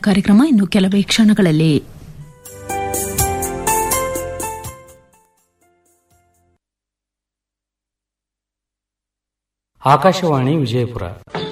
ಕಾರ್ಯಕ್ರಮ ಇನ್ನು ಕೆಲವೇ ಕ್ಷಣಗಳಲ್ಲಿ ಆಕಾಶವಾಣಿ ವಿಜಯಪುರ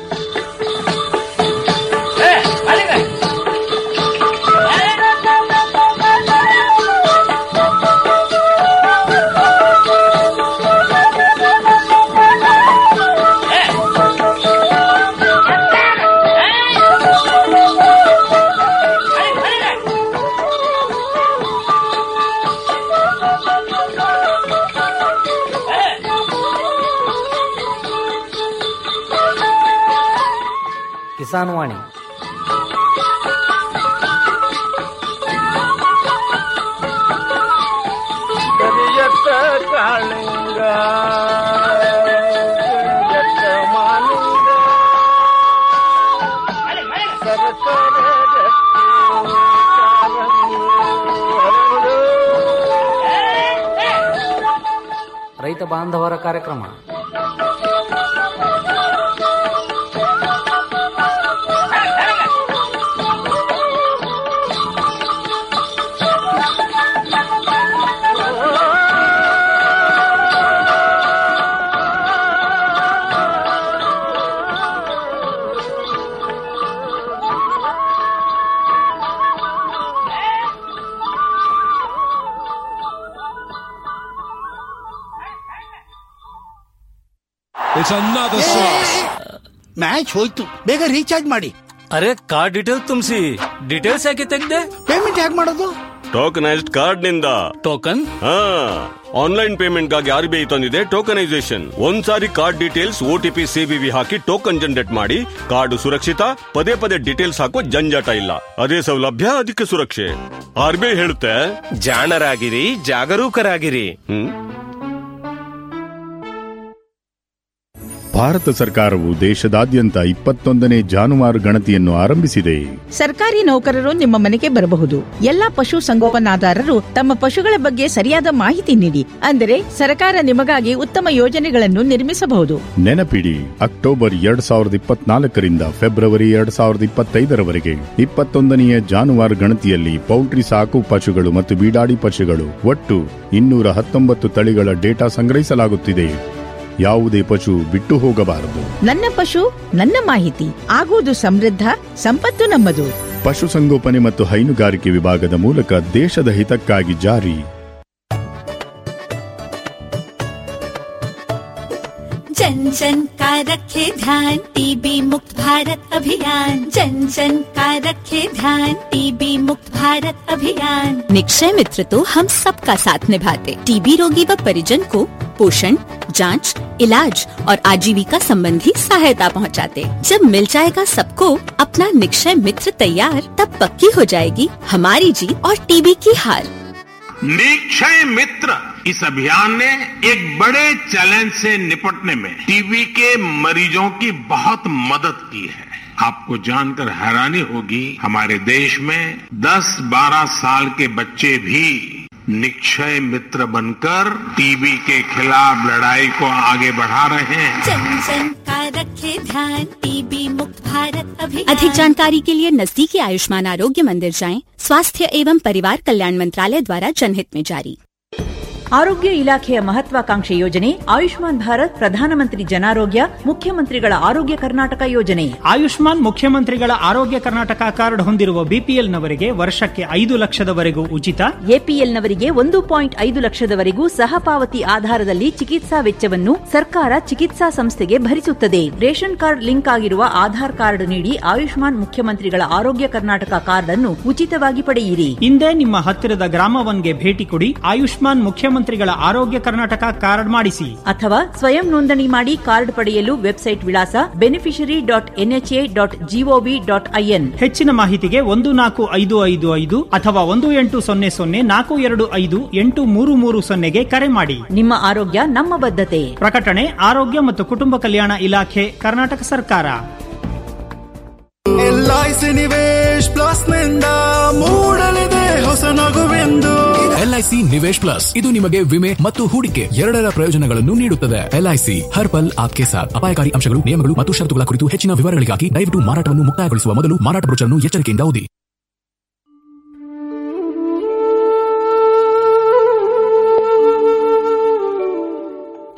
ಕಿಸಾನ್ ವಾಣಿ ಕರಿಯತ್ತ ಕಾಳಿಂಗ ಕರಿಯತ್ತ ಮಾಲಿಂಗ ಸರಕಾರ ರೈತ ಬಾಂಧವರ ಕಾರ್ಯಕ್ರಮ It's another sauce. ಮ್ಯಾಚ್ ಹೋಯ್ತು ಬೇಗ ರೀಚಾರ್ಜ್ ಮಾಡಿ ಅರೆ ಕಾರ್ಡ್ ಡೀಟೇಲ್ ತುಂಬಿಸಿ ಡೀಟೇಲ್ಸ್ ಯಾಕೆ ತೆಗ್ದೆ ಪೇಮೆಂಟ್ ಹೇಗೆ ಮಾಡೋದು ಟೋಕನೈಸ್ಡ್ ಕಾರ್ಡ್ ನಿಂದ ಟೋಕನ್ ಹಾ ಆನ್ಲೈನ್ ಪೇಮೆಂಟ್ ಗಾಗಿ ಆರ್ ಬಿ ಐ ತಂದಿದೆ ಟೋಕನೈಸೇಷನ್ ಒಂದ್ಸಾರಿ ಕಾರ್ಡ್ ಡೀಟೇಲ್ಸ್ ಓಟಿಪಿ ಸಿಬಿವಿ ಹಾಕಿ ಟೋಕನ್ ಜನರೇಟ್ ಮಾಡಿ ಕಾರ್ಡ್ ಸುರಕ್ಷಿತ ಪದೇ ಪದೇ ಡೀಟೇಲ್ಸ್ ಹಾಕೋ ಜಂಜಾಟ ಇಲ್ಲ ಅದೇ ಸೌಲಭ್ಯ ಅದಕ್ಕೆ ಸುರಕ್ಷೆ ಆರ್ ಬಿ ಐ ಹೇಳುತ್ತೆ ಜಾಣರಾಗಿರಿ ಜಾಗರೂಕರಾಗಿರಿ ಹ್ಮ್ ಭಾರತ ಸರ್ಕಾರವು ದೇಶದಾದ್ಯಂತ ಇಪ್ಪತ್ತೊಂದನೇ ಜಾನುವಾರು ಗಣತಿಯನ್ನು ಆರಂಭಿಸಿದೆ ಸರ್ಕಾರಿ ನೌಕರರು ನಿಮ್ಮ ಮನೆಗೆ ಬರಬಹುದು ಎಲ್ಲಾ ಪಶು ಸಂಗೋಪನಾದಾರರು ತಮ್ಮ ಪಶುಗಳ ಬಗ್ಗೆ ಸರಿಯಾದ ಮಾಹಿತಿ ನೀಡಿ ಅಂದರೆ ಸರ್ಕಾರ ನಿಮಗಾಗಿ ಉತ್ತಮ ಯೋಜನೆಗಳನ್ನು ನಿರ್ಮಿಸಬಹುದು ನೆನಪಿಡಿ ಅಕ್ಟೋಬರ್ ಎರಡ್ ಸಾವಿರದ ಇಪ್ಪತ್ನಾಲ್ಕರಿಂದ ಫೆಬ್ರವರಿ ಎರಡ್ ಸಾವಿರದ ಇಪ್ಪತ್ತೈದರವರೆಗೆ ಇಪ್ಪತ್ತೊಂದನೆಯ ಜಾನುವಾರು ಗಣತಿಯಲ್ಲಿ ಪೌಲ್ಟ್ರಿ ಸಾಕು ಪಶುಗಳು ಮತ್ತು ಬೀಡಾಡಿ ಪಶುಗಳು ಒಟ್ಟು ಇನ್ನೂರ ಹತ್ತೊಂಬತ್ತು ತಳಿಗಳ ಡೇಟಾ ಸಂಗ್ರಹಿಸಲಾಗುತ್ತಿದೆ ಯಾವುದೇ ಪಶು ಬಿಟ್ಟು ಹೋಗಬಾರದು ನನ್ನ ಪಶು ನನ್ನ ಮಾಹಿತಿ ಆಗುವುದು ಸಮೃದ್ಧ ಸಂಪತ್ತು ನಮ್ಮದು ಪಶುಸಂಗೋಪನೆ ಮತ್ತು ಹೈನುಗಾರಿಕೆ ವಿಭಾಗದ ಮೂಲಕ ದೇಶದ ಹಿತಕ್ಕಾಗಿ ಜಾರಿ जन जन का रखे ध्यान टीबी मुक्त भारत अभियान जन जन का रखे ध्यान टीबी मुक्त भारत अभियान निक्षय मित्र तो हम सबका साथ निभाते टीबी रोगी व परिजन को पोषण जांच, इलाज और आजीविका संबंधी सहायता पहुंचाते। जब मिल जाएगा सबको अपना निक्षय मित्र तैयार तब पक्की हो जाएगी हमारी जीत और टीबी की हार निक्षय मित्र इस अभियान ने एक बड़े चैलेंज से निपटने में टीबी के मरीजों की बहुत मदद की है आपको जानकर हैरानी होगी हमारे देश में 10-12 साल के बच्चे भी निक्षय मित्र बनकर टीबी के खिलाफ लड़ाई को आगे बढ़ा रहे हैं जन जन का रखे ध्यान टीबी मुक्त भारत अभियान अधिक जानकारी के लिए नजदीकी आयुष्मान आरोग्य मंदिर जाएं स्वास्थ्य एवं परिवार कल्याण मंत्रालय द्वारा जनहित में जारी ಆರೋಗ್ಯ ಇಲಾಖೆಯ ಮಹತ್ವಾಕಾಂಕ್ಷೆ ಯೋಜನೆ ಆಯುಷ್ಮಾನ್ ಭಾರತ್ ಪ್ರಧಾನಮಂತ್ರಿ ಜನಾರೋಗ್ಯ ಮುಖ್ಯಮಂತ್ರಿಗಳ ಆರೋಗ್ಯ ಕರ್ನಾಟಕ ಯೋಜನೆ ಆಯುಷ್ಮಾನ್ ಮುಖ್ಯಮಂತ್ರಿಗಳ ಆರೋಗ್ಯ ಕರ್ನಾಟಕ ಕಾರ್ಡ್ ಹೊಂದಿರುವ ಬಿಪಿಎಲ್ ನವರಿಗೆ ವರ್ಷಕ್ಕೆ ಐದು ಲಕ್ಷದವರೆಗೂ ಉಚಿತ ಎಪಿಎಲ್ನವರಿಗೆ ಒಂದು ಪಾಯಿಂಟ್ ಐದು ಲಕ್ಷದವರೆಗೂ ಸಹಪಾವತಿ ಆಧಾರದಲ್ಲಿ ಚಿಕಿತ್ಸಾ ವೆಚ್ಚವನ್ನು ಸರ್ಕಾರ ಚಿಕಿತ್ಸಾ ಸಂಸ್ಥೆಗೆ ಭರಿಸುತ್ತದೆ ರೇಷನ್ ಕಾರ್ಡ್ ಲಿಂಕ್ ಆಗಿರುವ ಆಧಾರ್ ಕಾರ್ಡ್ ನೀಡಿ ಆಯುಷ್ಮಾನ್ ಮುಖ್ಯಮಂತ್ರಿಗಳ ಆರೋಗ್ಯ ಕರ್ನಾಟಕ ಕಾರ್ಡ್ ಅನ್ನು ಉಚಿತವಾಗಿ ಪಡೆಯಿರಿ ಇಂದೇ ನಿಮ್ಮ ಹತ್ತಿರದ ಗ್ರಾಮವನ್ಗೆ ಭೇಟಿ ಕೊಡಿ ಆಯುಷ್ಮಾನ್ ಮುಖ್ಯಮಂತ್ರಿಗಳ ಆರೋಗ್ಯ ಕರ್ನಾಟಕ ಕಾರ್ಡ್ ಮಾಡಿಸಿ ಅಥವಾ ಸ್ವಯಂ ನೋಂದಣಿ ಮಾಡಿ ಕಾರ್ಡ್ ಪಡೆಯಲು ವೆಬ್ಸೈಟ್ ವಿಳಾಸ beneficiary dot NHA dot GOV dot IN ಹೆಚ್ಚಿನ ಮಾಹಿತಿಗೆ ಒಂದು ನಾಲ್ಕು ಐದು ಐದು ಐದು ಅಥವಾ ಒಂದು ಎಂಟು ಸೊನ್ನೆ ಸೊನ್ನೆ ನಾಲ್ಕು ಎರಡು ಐದು ಎಂಟು ಮೂರು ಮೂರು ಸೊನ್ನೆಗೆ ಕರೆ ಮಾಡಿ ನಿಮ್ಮ ಆರೋಗ್ಯ ನಮ್ಮ ಬದ್ಧತೆ ಪ್ರಕಟಣೆ ಆರೋಗ್ಯ ಮತ್ತು ಕುಟುಂಬ ಕಲ್ಯಾಣ ಇಲಾಖೆ ಕರ್ನಾಟಕ ಸರ್ಕಾರ ಎಲ್ಐಸಿ ನಿವೇಶ್ ಪ್ಲಸ್ ನಿಂದ ಮೂಡಲಿದೆ ಹೊಸ ನಗುವೆಂದು ಎಲ್ಐಸಿ ನಿವೇಶ್ ಪ್ಲಸ್ ಇದು ನಿಮಗೆ ವಿಮೆ ಮತ್ತು ಹೂಡಿಕೆ ಎರಡರ ಪ್ರಯೋಜನಗಳನ್ನು ನೀಡುತ್ತದೆ ಎಲ್ಐಸಿ ಹರ್ ಪಲ್ ಆಪ್ಕೆ ಸಾಥ್ ಅಪಾಯಕಾರಿ ಅಂಶಗಳು ನಿಯಮಗಳು ಮತ್ತು ಷರತ್ತುಗಳ ಕುರಿತು ಹೆಚ್ಚಿನ ವಿವರಗಳಿಗಾಗಿ ದಯವಿಟ್ಟು ಮಾರಾಟವನ್ನು ಮುಕ್ತಾಯಗೊಳಿಸುವ ಮೊದಲು ಮಾರಾಟ ಬ್ರೋಚರ್ನ್ನು ಎಚ್ಚರಿಕೆಯಿಂದ ಓದಿ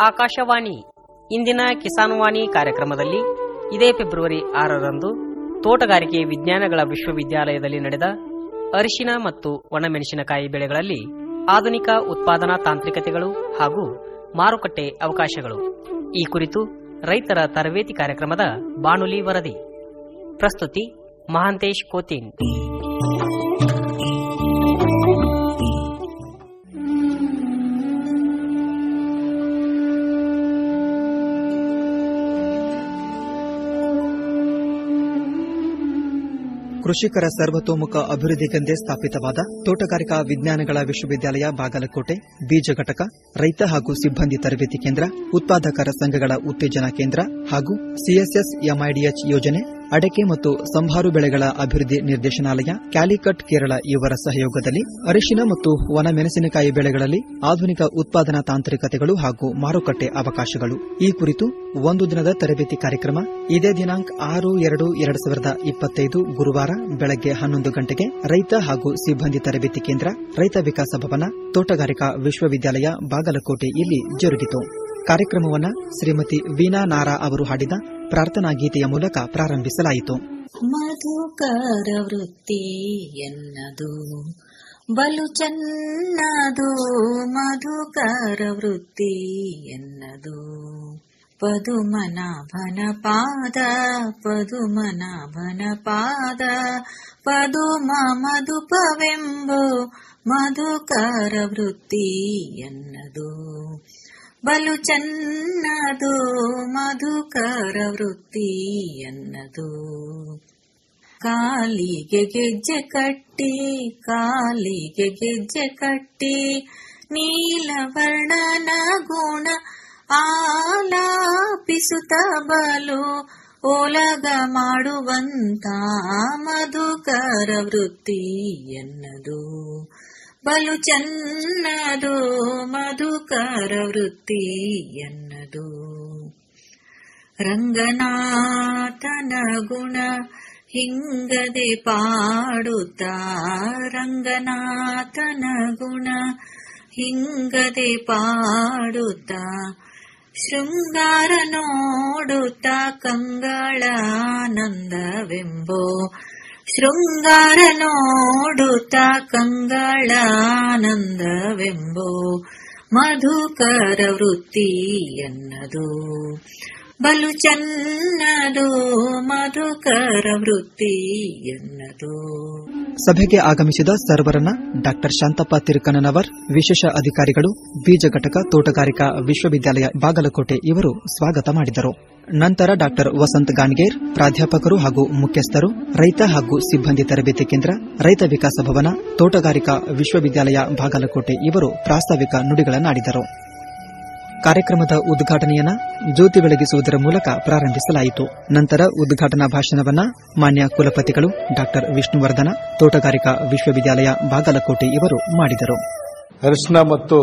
ಆಕಾಶವಾಣಿ ಇಂದಿನ ಕಿಸಾನ್ ವಾಣಿ ಕಾರ್ಯಕ್ರಮದಲ್ಲಿ ಇದೇ ಫೆಬ್ರವರಿ ಆರರಂದು ತೋಟಗಾರಿಕೆ ವಿಜ್ಞಾನಗಳ ವಿಶ್ವವಿದ್ಯಾಲಯದಲ್ಲಿ ನಡೆದ ಅರಿಶಿನ ಮತ್ತು ಒಣಮೆಣಸಿನಕಾಯಿ ಬೆಳೆಗಳಲ್ಲಿ ಆಧುನಿಕ ಉತ್ಪಾದನಾ ತಾಂತ್ರಿಕತೆಗಳು ಹಾಗೂ ಮಾರುಕಟ್ಟೆ ಅವಕಾಶಗಳು ಈ ಕುರಿತು ರೈತರ ತರಬೇತಿ ಕಾರ್ಯಕ್ರಮದ ಬಾನುಲಿ ವರದಿ ಪ್ರಸ್ತುತಿ ಮಹಾಂತೇಶ್ ಕೋತಿನ್ ಕೃಷಿಕರ ಸರ್ವತೋಮುಖ ಅಭಿವೃದ್ಧಿಗೆಂದೇ ಸ್ಥಾಪಿತವಾದ ತೋಟಗಾರಿಕಾ ವಿಜ್ಞಾನಗಳ ವಿಶ್ವವಿದ್ಯಾಲಯ ಬಾಗಲಕೋಟೆ ಬೀಜ ಘಟಕ ರೈತ ಹಾಗೂ ಸಿಬ್ಬಂದಿ ತರಬೇತಿ ಕೇಂದ್ರ ಉತ್ಪಾದಕರ ಸಂಘಗಳ ಉತ್ತೇಜನ ಕೇಂದ್ರ ಹಾಗೂ ಸಿಎಸ್ಎಸ್ ಎಂಐಡಿಎಚ್ ಯೋಜನೆ ಅಡಕೆ ಮತ್ತು ಸಂಭಾರು ಬೆಳೆಗಳ ಅಭಿವೃದ್ಧಿ ನಿರ್ದೇಶನಾಲಯ ಕ್ಯಾಲಿಕಟ್ ಕೇರಳ ಇವರ ಸಹಯೋಗದಲ್ಲಿ ಅರಿಶಿನ ಮತ್ತು ಒಣಮೆಣಸಿನಕಾಯಿ ಬೆಳೆಗಳಲ್ಲಿ ಆಧುನಿಕ ಉತ್ಪಾದನಾ ತಾಂತ್ರಿಕತೆಗಳು ಹಾಗೂ ಮಾರುಕಟ್ಟೆ ಅವಕಾಶಗಳು ಈ ಕುರಿತು ಒಂದು ದಿನದ ತರಬೇತಿ ಕಾರ್ಯಕ್ರಮ ಇದೇ ದಿನಾಂಕ ಆರು ಎರಡು ಎರಡು ಸಾವಿರದ ಇಪ್ಪತ್ತೈದು ಗುರುವಾರ ಬೆಳಗ್ಗೆ ಹನ್ನೊಂದು ಗಂಟೆಗೆ ರೈತ ಹಾಗೂ ಸಿಬ್ಬಂದಿ ತರಬೇತಿ ಕೇಂದ್ರ ರೈತ ವಿಕಾಸ ಭವನ ತೋಟಗಾರಿಕಾ ವಿಶ್ವವಿದ್ಯಾಲಯ ಬಾಗಲಕೋಟೆ ಇಲ್ಲಿ ಜರುಗಿತು ಕಾರ್ಯಕ್ರಮವನ್ನು ಶ್ರೀಮತಿ ವೀಣಾ ನಾರಾ ಅವರು ಹಾಡಿದ ಪ್ರಾರ್ಥನಾ ಗೀತೆಯ ಮೂಲಕ ಪ್ರಾರಂಭಿಸಲಾಯಿತು ಮಧುಕರ ವೃತ್ತಿ ಎನ್ನದು ಬಲು ಚೆನ್ನದು ಮಧುಕರ ವೃತ್ತಿ ಎನ್ನದು ಪದುಮನಾಭನ ಪಾದ ಪದುಮನಾಭನ ಪಾದ ಪದುಮ ಮಧುಪವೆಂಬು ಮಧುಕರ ವೃತ್ತಿ ಎನ್ನದು ಬಲು ಚೆನ್ನದು ಮಧುಕರ ವೃತ್ತಿ ಎನ್ನದು ಕಾಲಿಗೆ ಗೆಜ್ಜೆ ಕಟ್ಟಿ ಕಾಲಿಗೆ ಗೆಜ್ಜೆ ಕಟ್ಟಿ ನೀಲವರ್ಣನ ಗುಣ ಆಲಾಪಿಸುತ್ತ ಬಲು ಓಲಗ ಮಾಡುವಂತ ಮಧುಕರ ವೃತ್ತಿ ಎನ್ನದು ಬಲು ಚೆನ್ನದು ಮಧುಕರ ವೃತ್ತಿ ಎನ್ನದು ರಂಗನಾಥನ ಗುಣ ಹಿಂಗದೆ ಪಾಡುತ್ತ ರಂಗನಾಥನ ಗುಣ ಹಿಂಗದೆ ಪಾಡುತ್ತ ಶೃಂಗಾರ ನೋಡುತ್ತ ಕಂಗಳಾನಂದವೆಂಬೋ ಶೃಂಗಾರ ನೋಡುತ್ತ ಕಂಗಳಾನಂದವೆಂಬೋ ಮಧುಕರ ವೃತ್ತಿ ಎನ್ನದು ಬಲು ಚೆನ್ನದು ಮಧುಕರ ವೃತ್ತಿ ಎನ್ನದು ಸಭೆಗೆ ಆಗಮಿಸಿದ ಸರ್ವರನ್ನ ಡಾಕ್ಟರ್ ಶಾಂತಪ್ಪ ತಿರುಕನವರ್ ವಿಶೇಷ ಅಧಿಕಾರಿಗಳು ಬೀಜ ಘಟಕ ತೋಟಗಾರಿಕಾ ವಿಶ್ವವಿದ್ಯಾಲಯ ಬಾಗಲಕೋಟೆ ಇವರು ಸ್ವಾಗತ ಮಾಡಿದರು ನಂತರ ಡಾಕ್ಟರ್ ವಸಂತ್ ಗಾನ್ಗೇರ್ ಪ್ರಾಧ್ಯಾಪಕರು ಹಾಗೂ ಮುಖ್ಯಸ್ಥರು ರೈತ ಹಾಗೂ ಸಿಬ್ಬಂದಿ ತರಬೇತಿ ಕೇಂದ್ರ ರೈತ ವಿಕಾಸ ಭವನ ತೋಟಗಾರಿಕಾ ವಿಶ್ವವಿದ್ಯಾಲಯ ಬಾಗಲಕೋಟೆ ಇವರು ಪ್ರಾಸ್ತಾವಿಕ ನುಡಿಗಳನ್ನಾಡಿದರು ಕಾರ್ಯಕ್ರಮದ ಉದ್ಘಾಟನೆಯನ್ನ ಜ್ಯೋತಿ ಬೆಳಗಿಸುವುದರ ಮೂಲಕ ಪ್ರಾರಂಭಿಸಲಾಯಿತು ನಂತರ ಉದ್ಘಾಟನಾ ಭಾಷಣವನ್ನ ಮಾನ್ಯ ಕುಲಪತಿಗಳು ಡಾಕ್ಟರ್ ವಿಷ್ಣುವರ್ಧನ ತೋಟಗಾರಿಕಾ ವಿಶ್ವವಿದ್ಯಾಲಯ ಬಾಗಲಕೋಟೆ ಇವರು ಮಾಡಿದರು ಅರಿಶಿನ ಮತ್ತು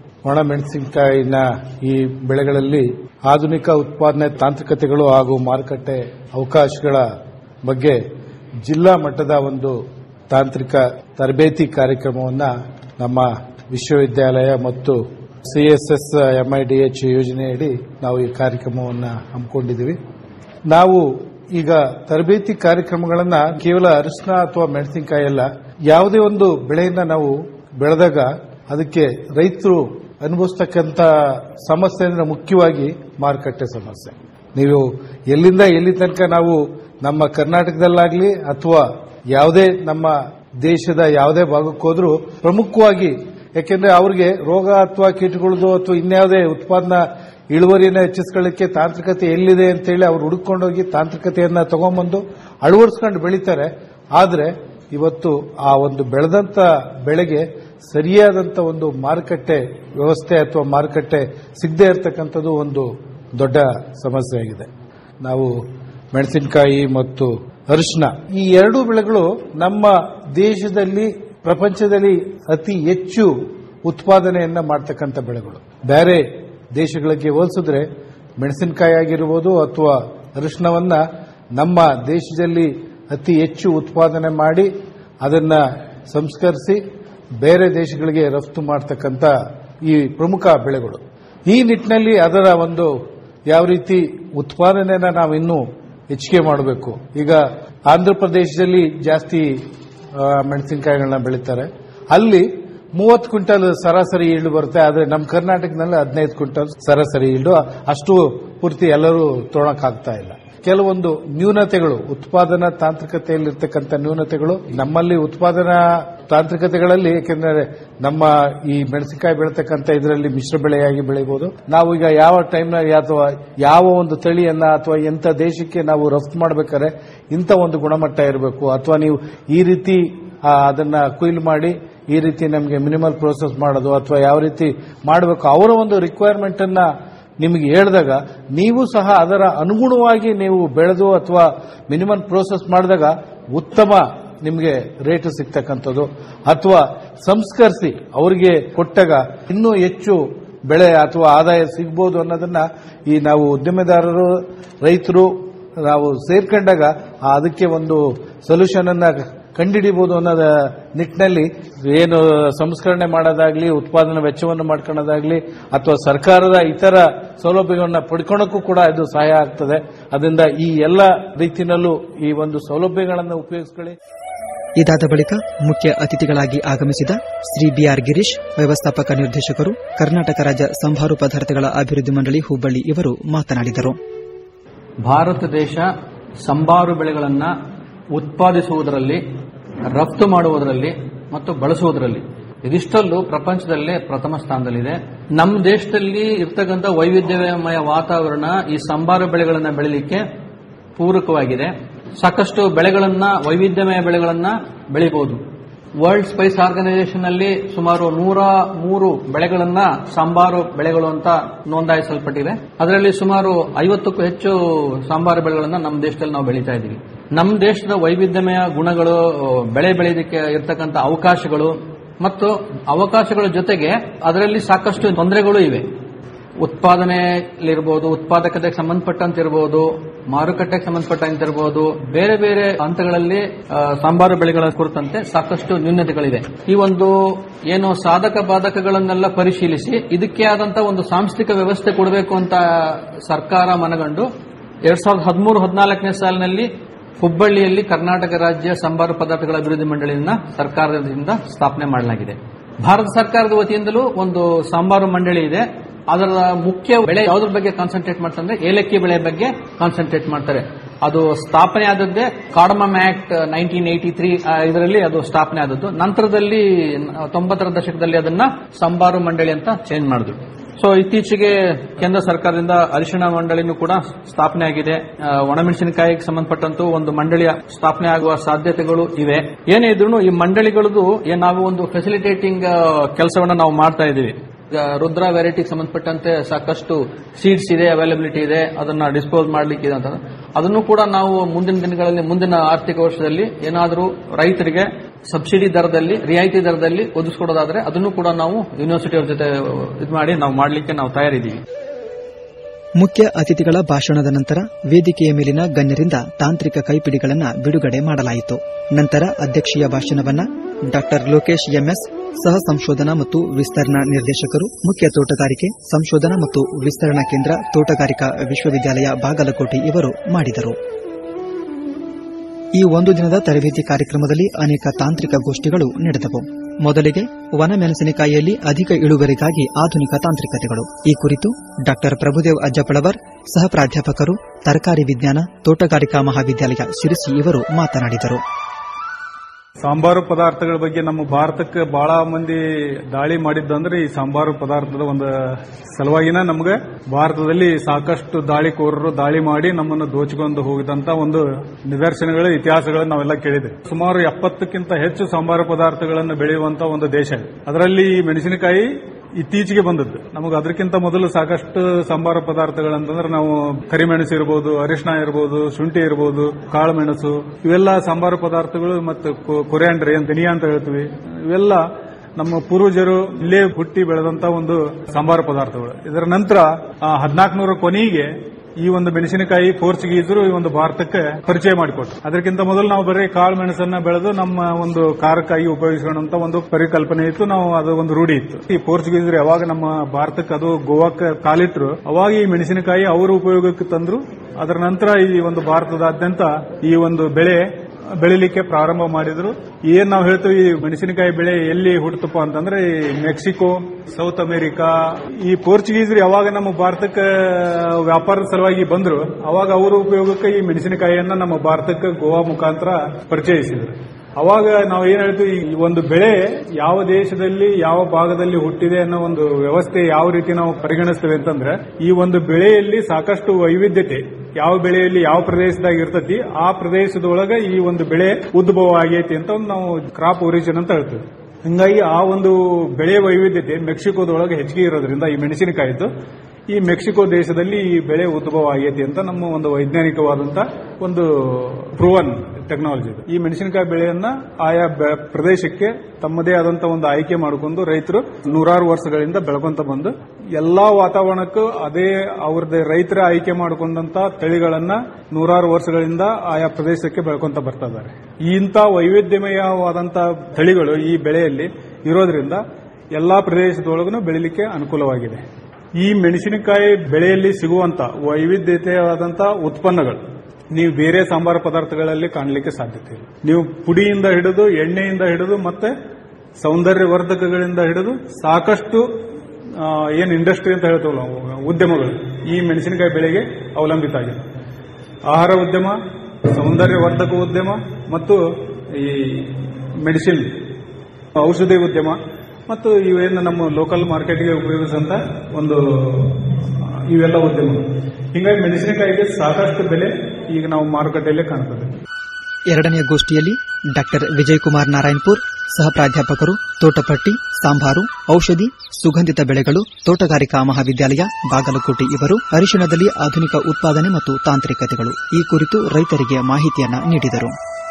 ಒಣಮೆಣಸಿನಕಾಯಿನ ಈ ಬೆಳೆಗಳಲ್ಲಿ ಆಧುನಿಕ ಉತ್ಪಾದನೆ ತಾಂತ್ರಿಕತೆಗಳು ಹಾಗೂ ಮಾರುಕಟ್ಟೆ ಅವಕಾಶಗಳ ಬಗ್ಗೆ ಜಿಲ್ಲಾ ಮಟ್ಟದ ಒಂದು ತಾಂತ್ರಿಕ ತರಬೇತಿ ಕಾರ್ಯಕ್ರಮವನ್ನು ನಮ್ಮ ವಿಶ್ವವಿದ್ಯಾಲಯ ಮತ್ತು ಸಿಎಸ್ಎಸ್ ಎಂಐಡಿಎಚ್ ಯೋಜನೆಯಡಿ ನಾವು ಈ ಕಾರ್ಯಕ್ರಮವನ್ನು ಹಮ್ಮಿಕೊಂಡಿದ್ದೀವಿ ನಾವು ಈಗ ತರಬೇತಿ ಕಾರ್ಯಕ್ರಮಗಳನ್ನ ಕೇವಲ ಅರಿಶಿನ ಅಥವಾ ಮೆಣಸಿನಕಾಯಿ ಅಲ್ಲ ಯಾವುದೇ ಒಂದು ಬೆಳೆಯನ್ನ ನಾವು ಬೆಳೆದಾಗ ಅದಕ್ಕೆ ರೈತರು ಅನುಭವಿಸ್ತಕ್ಕಂಥ ಸಮಸ್ಯೆ ಅಂದ್ರೆ ಮುಖ್ಯವಾಗಿ ಮಾರುಕಟ್ಟೆ ಸಮಸ್ಯೆ ನೀವು ಎಲ್ಲಿಂದ ಎಲ್ಲಿ ತನಕ ನಾವು ನಮ್ಮ ಕರ್ನಾಟಕದಲ್ಲಾಗ್ಲಿ ಅಥವಾ ಯಾವುದೇ ನಮ್ಮ ದೇಶದ ಯಾವುದೇ ಭಾಗಕ್ಕೆ ಹೋದ್ರೂ ಪ್ರಮುಖವಾಗಿ ಯಾಕೆಂದ್ರೆ ಅವ್ರಿಗೆ ರೋಗ ಅಥವಾ ಕೀಟಗಳದು ಅಥವಾ ಇನ್ಯಾವುದೇ ಉತ್ಪಾದನಾ ಇಳುವರಿಯನ್ನು ಹೆಚ್ಚಿಸ್ಕೊಳ್ಳಿಕ್ಕೆ ತಾಂತ್ರಿಕತೆ ಎಲ್ಲಿದೆ ಅಂತೇಳಿ ಅವ್ರು ಹುಡುಕೊಂಡೋಗಿ ತಾಂತ್ರಿಕತೆಯನ್ನ ತಗೊಂಬಂದು ಅಳವಡಿಸ್ಕೊಂಡು ಬೆಳೀತಾರೆ ಆದ್ರೆ ಇವತ್ತು ಆ ಒಂದು ಬೆಳೆದಂತ ಬೆಳೆಗೆ ಸರಿಯಾದಂತ ಒಂದು ಮಾರುಕಟ್ಟೆ ವ್ಯವಸ್ಥೆ ಅಥವಾ ಮಾರುಕಟ್ಟೆ ಸಿಗದೆ ಇರತಕ್ಕಂಥದ್ದು ಒಂದು ದೊಡ್ಡ ಸಮಸ್ಯೆ ಆಗಿದೆ ನಾವು ಮೆಣಸಿನಕಾಯಿ ಮತ್ತು ಅರಿಶಿನ ಈ ಎರಡೂ ಬೆಳೆಗಳು ನಮ್ಮ ದೇಶದಲ್ಲಿ ಪ್ರಪಂಚದಲ್ಲಿ ಅತಿ ಹೆಚ್ಚು ಉತ್ಪಾದನೆಯನ್ನ ಮಾಡ್ತಕ್ಕಂಥ ಬೆಳೆಗಳು ಬೇರೆ ದೇಶಗಳಿಗೆ ಹೋಲಿಸಿದ್ರೆ ಮೆಣಸಿನಕಾಯಿ ಆಗಿರ್ಬೋದು ಅಥವಾ ಅರಿಶಿನವನ್ನ ನಮ್ಮ ದೇಶದಲ್ಲಿ ಅತಿ ಹೆಚ್ಚು ಉತ್ಪಾದನೆ ಮಾಡಿ ಅದನ್ನ ಸಂಸ್ಕರಿಸಿ ಬೇರೆ ದೇಶಗಳಿಗೆ ರಫ್ತು ಮಾಡತಕ್ಕಂಥ ಈ ಪ್ರಮುಖ ಬೆಳೆಗಳು ಈ ನಿಟ್ಟಿನಲ್ಲಿ ಅದರ ಒಂದು ಯಾವ ರೀತಿ ಉತ್ಪಾದನೆಯನ್ನ ನಾವು ಇನ್ನೂ ಹೆಚ್ಚಿಗೆ ಮಾಡಬೇಕು ಈಗ ಆಂಧ್ರ ಪ್ರದೇಶದಲ್ಲಿ ಜಾಸ್ತಿ ಆ, ಮೆಣಸಿನಕಾಯಿಗಳನ್ನ ಬೆಳೀತಾರೆ ಅಲ್ಲಿ ಮೂವತ್ತು ಕ್ವಿಂಟಲ್ ಸರಾಸರಿ ಈಲ್ಡ್ ಬರುತ್ತೆ ಆದರೆ ನಮ್ಮ ಕರ್ನಾಟಕದಲ್ಲಿ ಹದಿನೈದು ಕ್ವಿಂಟಲ್ ಸರಾಸರಿ ಈಲ್ಡ್ ಅಷ್ಟು ಪೂರ್ತಿ ಎಲ್ಲರೂ ತೊಗೊಳಕ್ಕಾಗ್ತಾ ಇಲ್ಲ ಕೆಲವೊಂದು ನ್ಯೂನತೆಗಳು ಉತ್ಪಾದನಾ ತಾಂತ್ರಿಕತೆಯಲ್ಲಿರ್ತಕ್ಕಂಥ ನ್ಯೂನತೆಗಳು ನಮ್ಮಲ್ಲಿ ಉತ್ಪಾದನಾ ತಾಂತ್ರಿಕತೆಗಳಲ್ಲಿ ಯಾಕೆಂದ್ರೆ ನಮ್ಮ ಈ ಮೆಣಸಿನಕಾಯಿ ಬೆಳತಕ್ಕಂಥ ಇದರಲ್ಲಿ ಮಿಶ್ರ ಬೆಳೆಯಾಗಿ ಬೆಳಿಬಹುದು ನಾವು ಈಗ ಯಾವ ಟೈಮ್ನಲ್ಲಿ ಅಥವಾ ಯಾವ ಒಂದು ತಳಿಯನ್ನ ಅಥವಾ ಎಂಥ ದೇಶಕ್ಕೆ ನಾವು ರಫ್ತು ಮಾಡಬೇಕಾದ್ರೆ ಇಂಥ ಒಂದು ಗುಣಮಟ್ಟ ಇರಬೇಕು ಅಥವಾ ನೀವು ಈ ರೀತಿ ಆ, ಅದನ್ನ ಕೊಯ್ಲು ಮಾಡಿ ಈ ರೀತಿ ನಮಗೆ ಮಿನಿಮಲ್ ಪ್ರೋಸೆಸ್ ಮಾಡೋದು ಅಥವಾ ಯಾವ ರೀತಿ ಮಾಡಬೇಕು ಅವರ ಒಂದು ರಿಕ್ವೈರ್ಮೆಂಟ್ ಅನ್ನ ನಿಮಗೆ ಹೇಳಿದಾಗ ನೀವು ಸಹ ಅದರ ಅನುಗುಣವಾಗಿ ನೀವು ಬೆಳೆದು ಅಥವಾ ಮಿನಿಮಮ್ ಪ್ರೋಸೆಸ್ ಮಾಡಿದಾಗ ಉತ್ತಮ ನಿಮಗೆ ರೇಟ್ ಸಿಗ್ತಕ್ಕಂಥದ್ದು ಅಥವಾ ಸಂಸ್ಕರಿಸಿ ಅವರಿಗೆ ಕೊಟ್ಟಾಗ ಇನ್ನೂ ಹೆಚ್ಚು ಬೆಳೆ ಅಥವಾ ಆದಾಯ ಸಿಗ್ಬೋದು ಅನ್ನೋದನ್ನ ಈ ನಾವು ಉದ್ಯಮೆದಾರರು ರೈತರು ನಾವು ಸೇರ್ಕೊಂಡಾಗ ಆ ಅದಕ್ಕೆ ಒಂದು ಸೊಲ್ಯೂಷನ್ ಅನ್ನ ಕಂಡುಹಿಡಿಬಹುದು ಅನ್ನೋದ ನಿಟ್ಟಿನಲ್ಲಿ ಏನು ಸಂಸ್ಕರಣೆ ಮಾಡೋದಾಗ್ಲಿ ಉತ್ಪಾದನಾ ವೆಚ್ಚವನ್ನು ಮಾಡ್ಕೊಳ್ಳೋದಾಗ್ಲಿ ಅಥವಾ ಸರ್ಕಾರದ ಇತರ ಸೌಲಭ್ಯಗಳನ್ನ ಪಡ್ಕೊಳ್ಳೋಕ್ಕೂ ಕೂಡ ಇದು ಸಹಾಯ ಆಗ್ತದೆ ಅದರಿಂದ ಈ ಎಲ್ಲ ರೀತಿಯಲ್ಲೂ ಈ ಒಂದು ಸೌಲಭ್ಯಗಳನ್ನು ಉಪಯೋಗಿಸ್ಕೊಳ್ಳಿ ಇದಾದ ಬಳಿಕ ಮುಖ್ಯ ಅತಿಥಿಗಳಾಗಿ ಆಗಮಿಸಿದ ಶ್ರೀ ಬಿಆರ್ ಗಿರೀಶ್ ವ್ಯವಸ್ಥಾಪಕ ನಿರ್ದೇಶಕರು ಕರ್ನಾಟಕ ರಾಜ್ಯ ಸಂಭಾರು ಪದಾರ್ಥಗಳ ಅಭಿವೃದ್ಧಿ ಮಂಡಳಿ ಹುಬ್ಬಳ್ಳಿ ಇವರು ಮಾತನಾಡಿದರು ಭಾರತ ದೇಶ ಸಂಬಾರು ಬೆಳೆಗಳನ್ನು ಉತ್ಪಾದಿಸುವುದರಲ್ಲಿ ರಫ್ತು ಮಾಡುವುದರಲ್ಲಿ ಮತ್ತು ಬಳಸುವುದರಲ್ಲಿ ಇದಿಷ್ಟಲ್ಲೂ ಪ್ರಪಂಚದಲ್ಲೇ ಪ್ರಥಮ ಸ್ಥಾನದಲ್ಲಿದೆ ನಮ್ಮ ದೇಶದಲ್ಲಿ ಇರ್ತಕ್ಕಂಥ ವೈವಿಧ್ಯಮಯ ವಾತಾವರಣ ಈ ಸಂಬಾರು ಬೆಳೆಗಳನ್ನು ಬೆಳಿಲಿಕ್ಕೆ ಪೂರಕವಾಗಿದೆ ಸಾಕಷ್ಟು ಬೆಳೆಗಳನ್ನ ವೈವಿಧ್ಯಮಯ ಬೆಳೆಗಳನ್ನ ಬೆಳಿಬಹುದು ವರ್ಲ್ಡ್ ಸ್ಪೈಸ್ ಆರ್ಗನೈಸೇಷನ್ ನಲ್ಲಿ ಸುಮಾರು ನೂರ ಮೂರು ಬೆಳೆಗಳನ್ನ ಸಾಂಬಾರು ಬೆಳೆಗಳು ಅಂತ ನೋಂದಾಯಿಸಲ್ಪಟ್ಟಿವೆ ಅದರಲ್ಲಿ ಸುಮಾರು ಐವತ್ತಕ್ಕೂ ಹೆಚ್ಚು ಸಾಂಬಾರು ಬೆಳೆಗಳನ್ನ ನಮ್ಮ ದೇಶದಲ್ಲಿ ನಾವು ಬೆಳೀತಾ ಇದ್ದೀವಿ ನಮ್ಮ ದೇಶದ ವೈವಿಧ್ಯಮಯ ಗುಣಗಳು ಬೆಳೆ ಬೆಳೆಯೋದಕ್ಕೆ ಇರತಕ್ಕಂಥ ಅವಕಾಶಗಳು ಮತ್ತು ಅವಕಾಶಗಳ ಜೊತೆಗೆ ಅದರಲ್ಲಿ ಸಾಕಷ್ಟು ತೊಂದರೆಗಳು ಇವೆ ಉತ್ಪಾದನೆಯಲ್ಲಿರ್ಬೋದು ಉತ್ಪಾದಕತೆಗೆ ಸಂಬಂಧಪಟ್ಟಂತೆ ಇರಬಹುದು ಮಾರುಕಟ್ಟೆಗೆ ಸಂಬಂಧಪಟ್ಟಂತೆ ಇರಬಹುದು ಬೇರೆ ಬೇರೆ ಹಂತಗಳಲ್ಲಿ ಆ, ಸಾಂಬಾರು ಬೆಳೆಗಳ ಕುರಿತಂತೆ ಸಾಕಷ್ಟು ನ್ಯೂನತೆಗಳಿದೆ ಈ ಒಂದು ಏನು ಸಾಧಕ ಬಾಧಕಗಳನ್ನೆಲ್ಲ ಪರಿಶೀಲಿಸಿ ಇದಕ್ಕೆ ಆದಂತಹ ಒಂದು ಸಾಂಸ್ಥಿಕ ವ್ಯವಸ್ಥೆ ಕೊಡಬೇಕು ಅಂತ ಸರ್ಕಾರ ಮನಗಂಡು ಎರಡ್ ಸಾವಿರದ ಹದಿಮೂರು ಹದಿನಾಲ್ಕನೇ ಸಾಲಿನಲ್ಲಿ ಹುಬ್ಬಳ್ಳಿಯಲ್ಲಿ ಕರ್ನಾಟಕ ರಾಜ್ಯ ಸಂಬಾರು ಪದಾರ್ಥಗಳ ಅಭಿವೃದ್ಧಿ ಮಂಡಳಿಯನ್ನ ಸರ್ಕಾರದಿಂದ ಸ್ಥಾಪನೆ ಮಾಡಲಾಗಿದೆ ಭಾರತ ಸರ್ಕಾರದ ವತಿಯಿಂದಲೂ ಒಂದು ಸಾಂಬಾರು ಮಂಡಳಿ ಇದೆ ಅದರ ಮುಖ್ಯ ಬೆಳೆ ಯಾವುದ್ರ ಬಗ್ಗೆ ಕಾನ್ಸಂಟ್ರೇಟ್ ಮಾಡ್ತಾರೆ ಅಂದ್ರೆ ಏಲಕ್ಕಿ ಬೆಳೆ ಬಗ್ಗೆ ಕಾನ್ಸಂಟ್ರೇಟ್ ಮಾಡ್ತಾರೆ ಅದು ಸ್ಥಾಪನೆ ಆದದ್ದೇ cardamom act nineteen eighty three ಇದರಲ್ಲಿ ಅದು ಸ್ಥಾಪನೆ ಆದದ್ದು ನಂತರದಲ್ಲಿ ತೊಂಬತ್ತರ ದಶಕದಲ್ಲಿ ಅದನ್ನ ಸಂಬಾರು ಮಂಡಳಿ ಅಂತ ಚೇಂಜ್ ಮಾಡಿದ್ರು ಸೊ ಇತ್ತೀಚೆಗೆ ಕೇಂದ್ರ ಸರ್ಕಾರದಿಂದ ಅರಿಶಿಣ ಮಂಡಳಿನೂ ಕೂಡ ಸ್ಥಾಪನೆ ಆಗಿದೆ ಆ, ಒಣಮೆಣಸಿನಕಾಯಿಗೆ ಸಂಬಂಧಪಟ್ಟಂತೂ ಒಂದು ಮಂಡಳಿಯ ಸ್ಥಾಪನೆ ಆಗುವ ಸಾಧ್ಯತೆಗಳು ಇವೆ ಏನೇ ಇದ್ರೂ ಈ ಮಂಡಳಿಗಳದು ಏನ್ ನಾವು ಒಂದು ಫೆಸಿಲಿಟೇಟಿಂಗ್ ಕೆಲಸವನ್ನ ನಾವು ಮಾಡ್ತಾ ಇದ್ದೀವಿ ಈಗ ರುದ್ರ ವೆರೈಟಿಗೆ ಸಂಬಂಧಪಟ್ಟಂತೆ ಸಾಕಷ್ಟು ಸೀಡ್ಸ್ ಇದೆ ಅವೈಲಬಿಲಿಟಿ ಇದೆ ಅದನ್ನ ಡಿಸ್ಪೋಸ್ ಮಾಡ್ಲಿಕ್ಕೆ ಇದೆ ಅಂತ ಅದನ್ನು ಕೂಡ ನಾವು ಮುಂದಿನ ದಿನಗಳಲ್ಲಿ ಮುಂದಿನ ಆರ್ಥಿಕ ವರ್ಷದಲ್ಲಿ ಏನಾದರೂ ರೈತರಿಗೆ ಸಬ್ಸಿಡಿ ದರದಲ್ಲಿ ರಿಯಾಯಿತಿ ದರದಲ್ಲಿ ಒದಗಿಸ್ಕೊಡೋದಾದ್ರೆ ಅದನ್ನು ಕೂಡ ನಾವು ಯೂನಿವರ್ಸಿಟಿಯವ್ರ ಜೊತೆ ಇದು ಮಾಡಿ ನಾವು ಮಾಡಲಿಕ್ಕೆ ನಾವು ತಯಾರಿದ್ದೀವಿ ಮುಖ್ಯ ಅತಿಥಿಗಳ ಭಾಷಣದ ನಂತರ ವೇದಿಕೆಯ ಮೇಲಿನ ಗಣ್ಯರಿಂದ ತಾಂತ್ರಿಕ ಕೈಪಿಡಿಗಳನ್ನು ಬಿಡುಗಡೆ ಮಾಡಲಾಯಿತು ನಂತರ ಅಧ್ಯಕ್ಷೀಯ ಭಾಷಣವನ್ನ ಡಾಕ್ಟರ್ ಲೋಕೇಶ್ ಎಂಎಸ್ ಸಹ ಸಂಶೋಧನಾ ಮತ್ತು ವಿಸ್ತರಣಾ ನಿರ್ದೇಶಕರು ಮುಖ್ಯ ತೋಟಗಾರಿಕೆ ಸಂಶೋಧನಾ ಮತ್ತು ವಿಸ್ತರಣಾ ಕೇಂದ್ರ ತೋಟಗಾರಿಕಾ ವಿಶ್ವವಿದ್ಯಾಲಯ ಬಾಗಲಕೋಟೆ ಇವರು ಮಾಡಿದರು ಈ ಒಂದು ದಿನದ ತರಬೇತಿ ಕಾರ್ಯಕ್ರಮದಲ್ಲಿ ಅನೇಕ ತಾಂತ್ರಿಕ ಗೋಷ್ಠಿಗಳು ನಡೆದವು ಮೊದಲಿಗೆ ವನ ಮೆಣಸಿನಕಾಯಿಯಲ್ಲಿ ಅಧಿಕ ಇಳುವರಿಗಾಗಿ ಆಧುನಿಕ ತಾಂತ್ರಿಕತೆಗಳು ಈ ಕುರಿತು ಡಾಕ್ಟರ್ ಪ್ರಭುದೇವ್ ಅಜ್ಜಪಳವರ್ ಸಹ ಪ್ರಾಧ್ಯಾಪಕರು ತರಕಾರಿ ವಿಜ್ಞಾನ ತೋಟಗಾರಿಕಾ ಮಹಾವಿದ್ಯಾಲಯ ಶಿರಸಿ ಇವರು ಮಾತನಾಡಿದರು ಸಾಂಬಾರು ಪದಾರ್ಥಗಳ ಬಗ್ಗೆ ನಮ್ಮ ಭಾರತಕ್ಕೆ ಬಹಳ ಮಂದಿ ದಾಳಿ ಮಾಡಿದ್ದಂದ್ರೆ ಈ ಸಾಂಬಾರು ಪದಾರ್ಥದ ಒಂದು ಸಲುವಾಗಿನ ನಮ್ಗೆ ಭಾರತದಲ್ಲಿ ಸಾಕಷ್ಟು ದಾಳಿಕೋರರು ದಾಳಿ ಮಾಡಿ ನಮ್ಮನ್ನು ದೋಚಿಕೊಂಡು ಹೋಗಿದಂತ ಒಂದು ನಿದರ್ಶನಗಳ ಇತಿಹಾಸಗಳನ್ನು ನಾವೆಲ್ಲ ಕೇಳಿದೆ ಸುಮಾರು ಎಪ್ಪತ್ತಕ್ಕಿಂತ ಹೆಚ್ಚು ಸಾಂಬಾರು ಪದಾರ್ಥಗಳನ್ನು ಬೆಳೆಯುವಂತ ಒಂದು ದೇಶ ಇದು. ಅದರಲ್ಲಿ ಈ ಮೆಣಸಿನಕಾಯಿ ಇತ್ತೀಚೆಗೆ ಬಂದದ್ದು ನಮಗೆ ಅದಕ್ಕಿಂತ ಮೊದಲು ಸಾಕಷ್ಟು ಸಾಂಬಾರು ಪದಾರ್ಥಗಳಂತಂದ್ರೆ ನಾವು ಕರಿಮೆಣಸು ಇರಬಹುದು ಅರಿಶಿನ ಇರಬಹುದು ಶುಂಠಿ ಇರಬಹುದು ಕಾಳು ಮೆಣಸು ಇವೆಲ್ಲ ಸಾಂಬಾರು ಪದಾರ್ಥಗಳು ಮತ್ತು ಕೊರಿಯಾಂಡ್ರಿ ಅಂತ ಧನಿಯಾ ಅಂತ ಹೇಳ್ತೀವಿ ಇವೆಲ್ಲ ನಮ್ಮ ಪೂರ್ವಜರು ಇಲ್ಲೇ ಹುಟ್ಟಿ ಬೆಳೆದಂತ ಒಂದು ಸಾಂಬಾರು ಪದಾರ್ಥಗಳು ಇದರ ನಂತರ ಹದಿನಾಲ್ಕನೂರ ಕೊನೆಗೆ ಈ ಒಂದು ಮೆಣಸಿನಕಾಯಿ ಪೋರ್ಚುಗೀಸರು ಈ ಒಂದು ಭಾರತಕ್ಕೆ ಪರಿಚಯ ಮಾಡಿಕೊಟ್ರು ಅದಕ್ಕಿಂತ ಮೊದಲು ನಾವು ಬರೀ ಕಾಳು ಮೆಣಸನ್ನ ಬೆಳೆದು ನಮ್ಮ ಒಂದು ಖಾರಕ್ಕಾಗಿ ಉಪಯೋಗಿಸೋಣ ಒಂದು ಪರಿಕಲ್ಪನೆ ಇತ್ತು ನಾವು ಅದು ಒಂದು ರೂಢಿ ಇತ್ತು ಈ ಪೋರ್ಚುಗೀಸರು ಯಾವಾಗ ನಮ್ಮ ಭಾರತಕ್ಕೆ ಅದು ಗೋವಾಕ್ಕೆ ಕಾಲಿಟ್ರು ಅವಾಗ ಈ ಮೆಣಸಿನಕಾಯಿ ಅವರು ಉಪಯೋಗಕ್ಕೆ ತಂದ್ರು ಅದರ ನಂತರ ಈ ಒಂದು ಭಾರತದಾದ್ಯಂತ ಈ ಒಂದು ಬೆಳೆ ಬೆಳಿಲಿಕ್ಕೆ ಪ್ರಾರಂಭ ಮಾಡಿದ್ರು ಏನ್ ನಾವು ಹೇಳ್ತೀವಿ ಈ ಮೆಣಸಿನಕಾಯಿ ಬೆಳೆ ಎಲ್ಲಿ ಹುಟ್ಟುತ್ತಪ್ಪ ಅಂತಂದ್ರೆ ಈ ಮೆಕ್ಸಿಕೋ ಸೌತ್ ಅಮೆರಿಕಾ ಈ ಪೋರ್ಚುಗೀಸರು ಯಾವಾಗ ನಮ್ಮ ಭಾರತಕ್ಕೆ ವ್ಯಾಪಾರದ ಸಲುವಾಗಿ ಬಂದ್ರು ಅವಾಗ ಅವರ ಉಪಯೋಗಕ್ಕೆ ಈ ಮೆಣಸಿನಕಾಯಿಯನ್ನ ನಮ್ಮ ಭಾರತಕ್ಕೆ ಗೋವಾ ಮುಖಾಂತರ ಪರಿಚಯಿಸಿದ್ರು ಅವಾಗ ನಾವು ಏನ್ ಹೇಳ್ತೀವಿ ಈ ಒಂದು ಬೆಳೆ ಯಾವ ದೇಶದಲ್ಲಿ ಯಾವ ಭಾಗದಲ್ಲಿ ಹುಟ್ಟಿದೆ ಅನ್ನೋ ಒಂದು ವ್ಯವಸ್ಥೆ ಯಾವ ರೀತಿ ನಾವು ಪರಿಗಣಿಸ್ತೇವೆ ಅಂತಂದ್ರೆ ಈ ಒಂದು ಬೆಳೆಯಲ್ಲಿ ಸಾಕಷ್ಟು ವೈವಿಧ್ಯತೆ ಯಾವ ಬೆಳೆಯಲ್ಲಿ ಯಾವ ಪ್ರದೇಶದಾಗ ಇರ್ತತಿ ಆ ಪ್ರದೇಶದೊಳಗೆ ಈ ಒಂದು ಬೆಳೆ ಉದ್ಭವ ಆಗೈತಿ ಅಂತ ಒಂದು ನಾವು ಕ್ರಾಪ್ ಒರಿಜಿನ್ ಅಂತ ಹೇಳ್ತೀವಿ ಹಿಂಗಾಗಿ ಆ ಒಂದು ಬೆಳೆ ವೈವಿಧ್ಯತೆ ಮೆಕ್ಸಿಕೋದೊಳಗೆ ಹೆಚ್ಚಿಗೆ ಇರೋದ್ರಿಂದ ಈ ಮೆಣಸಿನಕಾಯಿದ್ದು ಈ ಮೆಕ್ಸಿಕೋ ದೇಶದಲ್ಲಿ ಈ ಬೆಳೆ ಉದ್ಭವ ಆಗೈತಿ ಅಂತ ನಮ್ಮ ಒಂದು ವೈಜ್ಞಾನಿಕವಾದಂತ ಒಂದು ಪ್ರೂವನ್ ಟೆಕ್ನಾಲಜಿ ಇದು ಈ ಮೆಣಸಿನಕಾಯಿ ಬೆಳೆಯನ್ನ ಆಯಾ ಬೆ- ಪ್ರದೇಶಕ್ಕೆ ತಮ್ಮದೇ ಆದಂತ ಒಂದು ಆಯ್ಕೆ ಮಾಡಿಕೊಂಡು ರೈತರು ನೂರಾರು ವರ್ಷಗಳಿಂದ ಬೆಳ್ಕೊಂತ ಬಂದು ಎಲ್ಲಾ ವಾತಾವರಣಕ್ಕೂ ಅದೇ ಅವ್ರದ್ದೇ ರೈತರ ಆಯ್ಕೆ ಮಾಡಿಕೊಂಡಂತ ತಳಿಗಳನ್ನ ನೂರಾರು ವರ್ಷಗಳಿಂದ ಆಯಾ ಪ್ರದೇಶಕ್ಕೆ ಬೆಳ್ಕೊಂತ ಬರ್ತಾ ಇದ್ದಾರೆ ಇಂಥ ವೈವಿಧ್ಯಮಯವಾದಂತ ತಳಿಗಳು ಈ ಬೆಳೆಯಲ್ಲಿ ಇರೋದ್ರಿಂದ ಎಲ್ಲಾ ಪ್ರದೇಶದೊಳಗೂ ಬೆಳಿಲಿಕ್ಕೆ ಅನುಕೂಲವಾಗಿದೆ ಈ ಮೆಣಸಿನಕಾಯಿ ಬೆಳೆಯಲ್ಲಿ ಸಿಗುವಂತ ವೈವಿಧ್ಯತೆಯಾದಂತ ಉತ್ಪನ್ನಗಳು ನೀವು ಬೇರೆ ಸಾಂಬಾರು ಪದಾರ್ಥಗಳಲ್ಲಿ ಕಾಣಲಿಕ್ಕೆ ಸಾಧ್ಯತೆ ಇಲ್ಲ ನೀವು ಪುಡಿಯಿಂದ ಹಿಡಿದು ಎಣ್ಣೆಯಿಂದ ಹಿಡಿದು ಮತ್ತೆ ಸೌಂದರ್ಯವರ್ಧಕಗಳಿಂದ ಹಿಡಿದು ಸಾಕಷ್ಟು ಆ, ಏನ್ ಇಂಡಸ್ಟ್ರಿ ಅಂತ ಹೇಳ್ತೀವಲ್ಲ ನಾವು, ಉದ್ಯಮಗಳು ಈ ಮೆಣಸಿನಕಾಯಿ ಬೆಳೆಗೆ ಅವಲಂಬಿತ ಆಗಿದೆ ಆಹಾರ ಉದ್ಯಮ ಸೌಂದರ್ಯವರ್ಧಕ ಉದ್ಯಮ ಮತ್ತು ಈ ಮೆಡಿಸಿನ್ ಔಷಧಿ ಉದ್ಯಮ ಮತ್ತು ಇವೇನು ನಮ್ಮ ಲೋಕಲ್ ಮಾರ್ಕೆಟ್ಗೆ ಉಪಯೋಗಿಸುವಂತ ಒಂದು ಆ, ಇವೆಲ್ಲ ಉದ್ಯಮಗಳು ಹೀಗಾಗಿ ಮೆಣಸಿನಕಾಯಿಗೆ ಸಾಕಷ್ಟು ಬೆಲೆ ಈಗ ನಾವು ಮಾರುಕಟ್ಟೆಯಲ್ಲೇ ಕಾಣ್ತದೆ ಎರಡನೆಯ ಗೋಷ್ಠಿಯಲ್ಲಿ ಡಾಕ್ಟರ್ ವಿಜಯಕುಮಾರ್ ನಾರಾಯಣಪುರ್ ಸಹ ಪ್ರಾಧ್ಯಾಪಕರು ತೋಟಪಟ್ಟಿ ಸಾಂಬಾರು ಔಷಧಿ ಸುಗಂಧಿತ ಬೆಳೆಗಳು ತೋಟಗಾರಿಕಾ ಮಹಾವಿದ್ಯಾಲಯ ಬಾಗಲಕೋಟೆ ಇವರು ಅರಿಶಿಣದಲ್ಲಿ ಆಧುನಿಕ ಉತ್ಪಾದನೆ ಮತ್ತು ತಾಂತ್ರಿಕತೆಗಳು ಈ ಕುರಿತು ರೈತರಿಗೆ ಮಾಹಿತಿಯನ್ನ ನೀಡಿದರು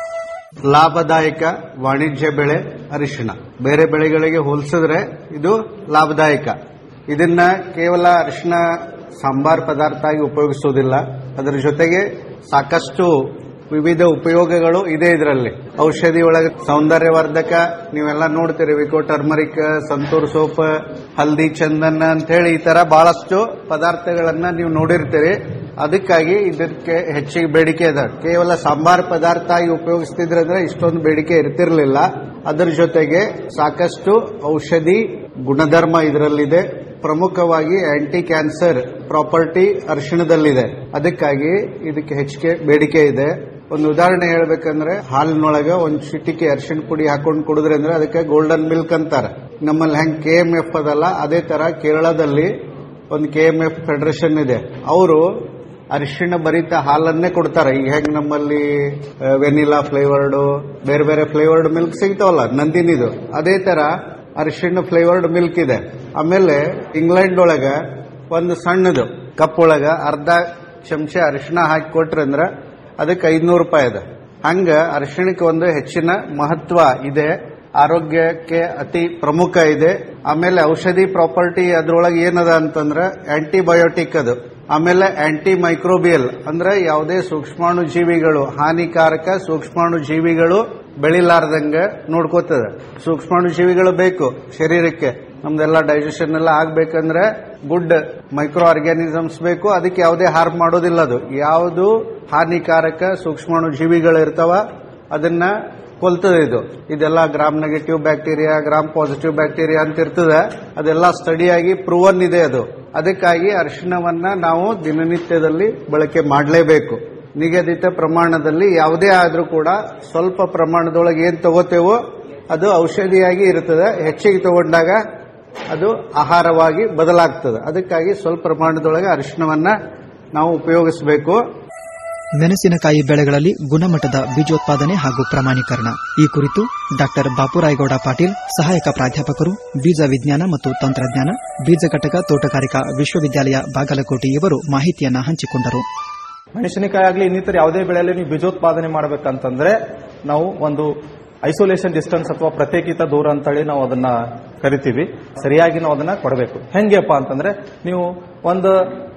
ಲಾಭದಾಯಕ ವಾಣಿಜ್ಯ ಬೆಳೆ ಅರಿಶಿಣ ಬೇರೆ ಬೆಳೆಗಳಿಗೆ ಹೋಲಿಸಿದ್ರೆ ಇದು ಲಾಭದಾಯಕ ಇದನ್ನ ಕೇವಲ ಅರಿಶಿಣ ಸಾಂಬಾರ್ ಪದಾರ್ಥ ಆಗಿ ಉಪಯೋಗಿಸುವುದಿಲ್ಲ ಅದರ ಜೊತೆಗೆ ಸಾಕಷ್ಟು ವಿವಿಧ ಉಪಯೋಗಗಳು ಇದೆ ಇದರಲ್ಲಿ ಔಷಧಿ ಒಳಗೆ ಸೌಂದರ್ಯವರ್ಧಕ ನೀವೆಲ್ಲ ನೋಡ್ತೀರಿ ವಿಕೋ ಟರ್ಮರಿಕ್ ಸಂತೂರ್ ಸೋಪ್ ಹಲ್ದಿ ಚಂದನ್ ಅಂತ ಹೇಳಿ ಈ ತರ ಬಹಳಷ್ಟು ಪದಾರ್ಥಗಳನ್ನ ನೀವು ನೋಡಿರ್ತೀರಿ ಅದಕ್ಕಾಗಿ ಇದಕ್ಕೆ ಹೆಚ್ಚಿಗೆ ಬೇಡಿಕೆ ಇದೆ ಕೇವಲ ಸಾಂಬಾರ್ ಪದಾರ್ಥ ಆಗಿ ಉಪಯೋಗಿಸ್ತಿದ್ರೆ ಅಂದ್ರೆ ಇಷ್ಟೊಂದು ಬೇಡಿಕೆ ಇರ್ತಿರ್ಲಿಲ್ಲ ಅದರ ಜೊತೆಗೆ ಸಾಕಷ್ಟು ಔಷಧಿ ಗುಣಧರ್ಮ ಇದರಲ್ಲಿದೆ ಪ್ರಮುಖವಾಗಿ ಆಂಟಿ ಕ್ಯಾನ್ಸರ್ ಪ್ರಾಪರ್ಟಿ ಅರಿಶಿಣದಲ್ಲಿದೆ ಅದಕ್ಕಾಗಿ ಇದಕ್ಕೆ ಹೆಚ್ಚಿಗೆ ಬೇಡಿಕೆ ಇದೆ ಒಂದು ಉದಾಹರಣೆ ಹೇಳ್ಬೇಕಂದ್ರೆ ಹಾಲಿನೊಳಗೆ ಒಂದು ಚಿಟಿಕೆ ಅರಿಶಿಣ ಪುಡಿ ಹಾಕೊಂಡು ಕುಡಿದ್ರೆ ಅಂದ್ರೆ ಅದಕ್ಕೆ ಗೋಲ್ಡನ್ ಮಿಲ್ಕ್ ಅಂತಾರೆ ನಮ್ಮಲ್ಲಿ ಹೆಂಗ್ ಕೆ ಎಂ ಎಫ್ ಅದಲ್ಲ ಅದೇ ತರ ಕೇರಳದಲ್ಲಿ ಒಂದು ಕೆ ಎಂ ಎಫ್ ಫೆಡರೇಷನ್ ಇದೆ ಅವರು ಅರಿಶಿಣ ಭರಿತ ಹಾಲನ್ನೇ ಕೊಡ್ತಾರೆ ಈಗ ಹೆಂಗ್ ನಮ್ಮಲ್ಲಿ ವೆನಿಲಾ ಫ್ಲೇವರ್ಡ್ ಬೇರೆ ಬೇರೆ ಫ್ಲೇವರ್ಡ್ ಮಿಲ್ಕ್ ಸಿಗ್ತಾವಲ್ಲ ನಂದಿನಿದು ಅದೇ ತರ ಅರಿಶಿಣ ಫ್ಲೇವರ್ಡ್ ಮಿಲ್ಕ್ ಇದೆ ಆಮೇಲೆ ಇಂಗ್ಲೆಂಡ್ ಒಳಗ ಒಂದು ಸಣ್ಣದು ಕಪ್ ಒಳಗ ಅರ್ಧ ಚಮಚ ಅರಿಶಿಣ ಹಾಕಿ ಕೊಟ್ರೆ ಅಂದ್ರ ಅದಕ್ಕೆ ಐದ್ನೂರು ರೂಪಾಯಿ ಅದ ಹಂಗ ಅರಿಶಿಣಕ್ಕೆ ಒಂದು ಹೆಚ್ಚಿನ ಮಹತ್ವ ಇದೆ ಆರೋಗ್ಯಕ್ಕೆ ಅತಿ ಪ್ರಮುಖ ಇದೆ ಆಮೇಲೆ ಔಷಧಿ ಪ್ರಾಪರ್ಟಿ ಅದ್ರೊಳಗೆ ಏನದ ಅಂತಂದ್ರೆ ಆಂಟಿಬಯೋಟಿಕ್ ಅದು ಆಮೇಲೆ ಆಂಟಿ ಮೈಕ್ರೋಬಿಯಲ್ ಅಂದ್ರೆ ಯಾವುದೇ ಸೂಕ್ಷ್ಮಾಣು ಜೀವಿಗಳು ಹಾನಿಕಾರಕ ಸೂಕ್ಷ್ಮಾಣು ಜೀವಿಗಳು ಬೆಳಿಲಾರ್ದಂಗ ನೋಡ್ಕೋತದ ಸೂಕ್ಷ್ಮಾಣು ಜೀವಿಗಳು ಬೇಕು ಶರೀರಕ್ಕೆ ನಮ್ದೆಲ್ಲ ಡೈಜೆಷನ್ ಎಲ್ಲ ಆಗ್ಬೇಕಂದ್ರೆ ಗುಡ್ ಮೈಕ್ರೋ ಆರ್ಗ್ಯಾನಿಸಮ್ಸ್ ಬೇಕು ಅದಕ್ಕೆ ಯಾವುದೇ ಹಾರ್ಮ್ ಮಾಡೋದಿಲ್ಲ ಅದು ಯಾವುದು ಹಾನಿಕಾರಕ ಸೂಕ್ಷ್ಮಾಣು ಜೀವಿಗಳು ಇರ್ತಾವ ಅದನ್ನ ಕೊಲ್ತದೆ ಇದು ಇದೆಲ್ಲ gram negative bacteria gram positive bacteria ಅಂತ ಇರ್ತದೆ ಅದೆಲ್ಲ ಸ್ಟಡಿಯಾಗಿ ಪ್ರೂವನ್ ಇದೆ ಅದು ಅದಕ್ಕಾಗಿ ಅರಿಶಿಣವನ್ನ ನಾವು ದಿನನಿತ್ಯದಲ್ಲಿ ಬಳಕೆ ಮಾಡಲೇಬೇಕು ನಿಗದಿತ ಪ್ರಮಾಣದಲ್ಲಿ ಯಾವುದೇ ಆದ್ರೂ ಕೂಡ ಸ್ವಲ್ಪ ಪ್ರಮಾಣದೊಳಗೆ ಏನ್ ತಗೋತೇವೋ ಅದು ಔಷಧಿಯಾಗಿ ಇರ್ತದೆ ಹೆಚ್ಚಿಗೆ ತಗೊಂಡಾಗ ಅದು ಆಹಾರವಾಗಿ ಬದಲಾಗ್ತದೆ ಅದಕ್ಕಾಗಿ ಸ್ವಲ್ಪ ಪ್ರಮಾಣದೊಳಗೆ ಅರಿಶಿಣವನ್ನ ನಾವು ಉಪಯೋಗಿಸಬೇಕು ಮೆಣಸಿನಕಾಯಿ ಬೆಳೆಗಳಲ್ಲಿ ಗುಣಮಟ್ಟದ ಬೀಜೋತ್ಪಾದನೆ ಹಾಗೂ ಪ್ರಮಾಣೀಕರಣ ಈ ಕುರಿತು ಡಾಕ್ಟರ್ ಬಾಪುರಾಯಗೌಡ ಪಾಟೀಲ್ ಸಹಾಯಕ ಪ್ರಾಧ್ಯಾಪಕರು ಬೀಜ ವಿಜ್ಞಾನ ಮತ್ತು ತಂತ್ರಜ್ಞಾನ ಬೀಜ ಘಟಕ ತೋಟಗಾರಿಕಾ ವಿಶ್ವವಿದ್ಯಾಲಯ ಬಾಗಲಕೋಟೆ ಇವರು ಮಾಹಿತಿಯನ್ನ ಹಂಚಿಕೊಂಡರು ಮೆಣಸಿನಕಾಯಿ ಆಗಲಿ ಇನ್ನಿತರ ಯಾವುದೇ ಬೆಳೆಯಲ್ಲಿ ನೀವು ಬೀಜೋತ್ಪಾದನೆ ಮಾಡಬೇಕಂತಂದ್ರೆ ನಾವು ಒಂದು ಐಸೋಲೇಷನ್ ಡಿಸ್ಟೆನ್ಸ್ ಅಥವಾ ಪ್ರತ್ಯೇಕಿತ ದೂರ ಅಂತೇಳಿ ನಾವು ಅದನ್ನ ಕರಿತೀವಿ ಸರಿಯಾಗಿ ನಾವು ಅದನ್ನ ಕೊಡಬೇಕು ಹೆಂಗೆಪ್ಪ ಅಂತಂದ್ರೆ ನೀವು ಒಂದು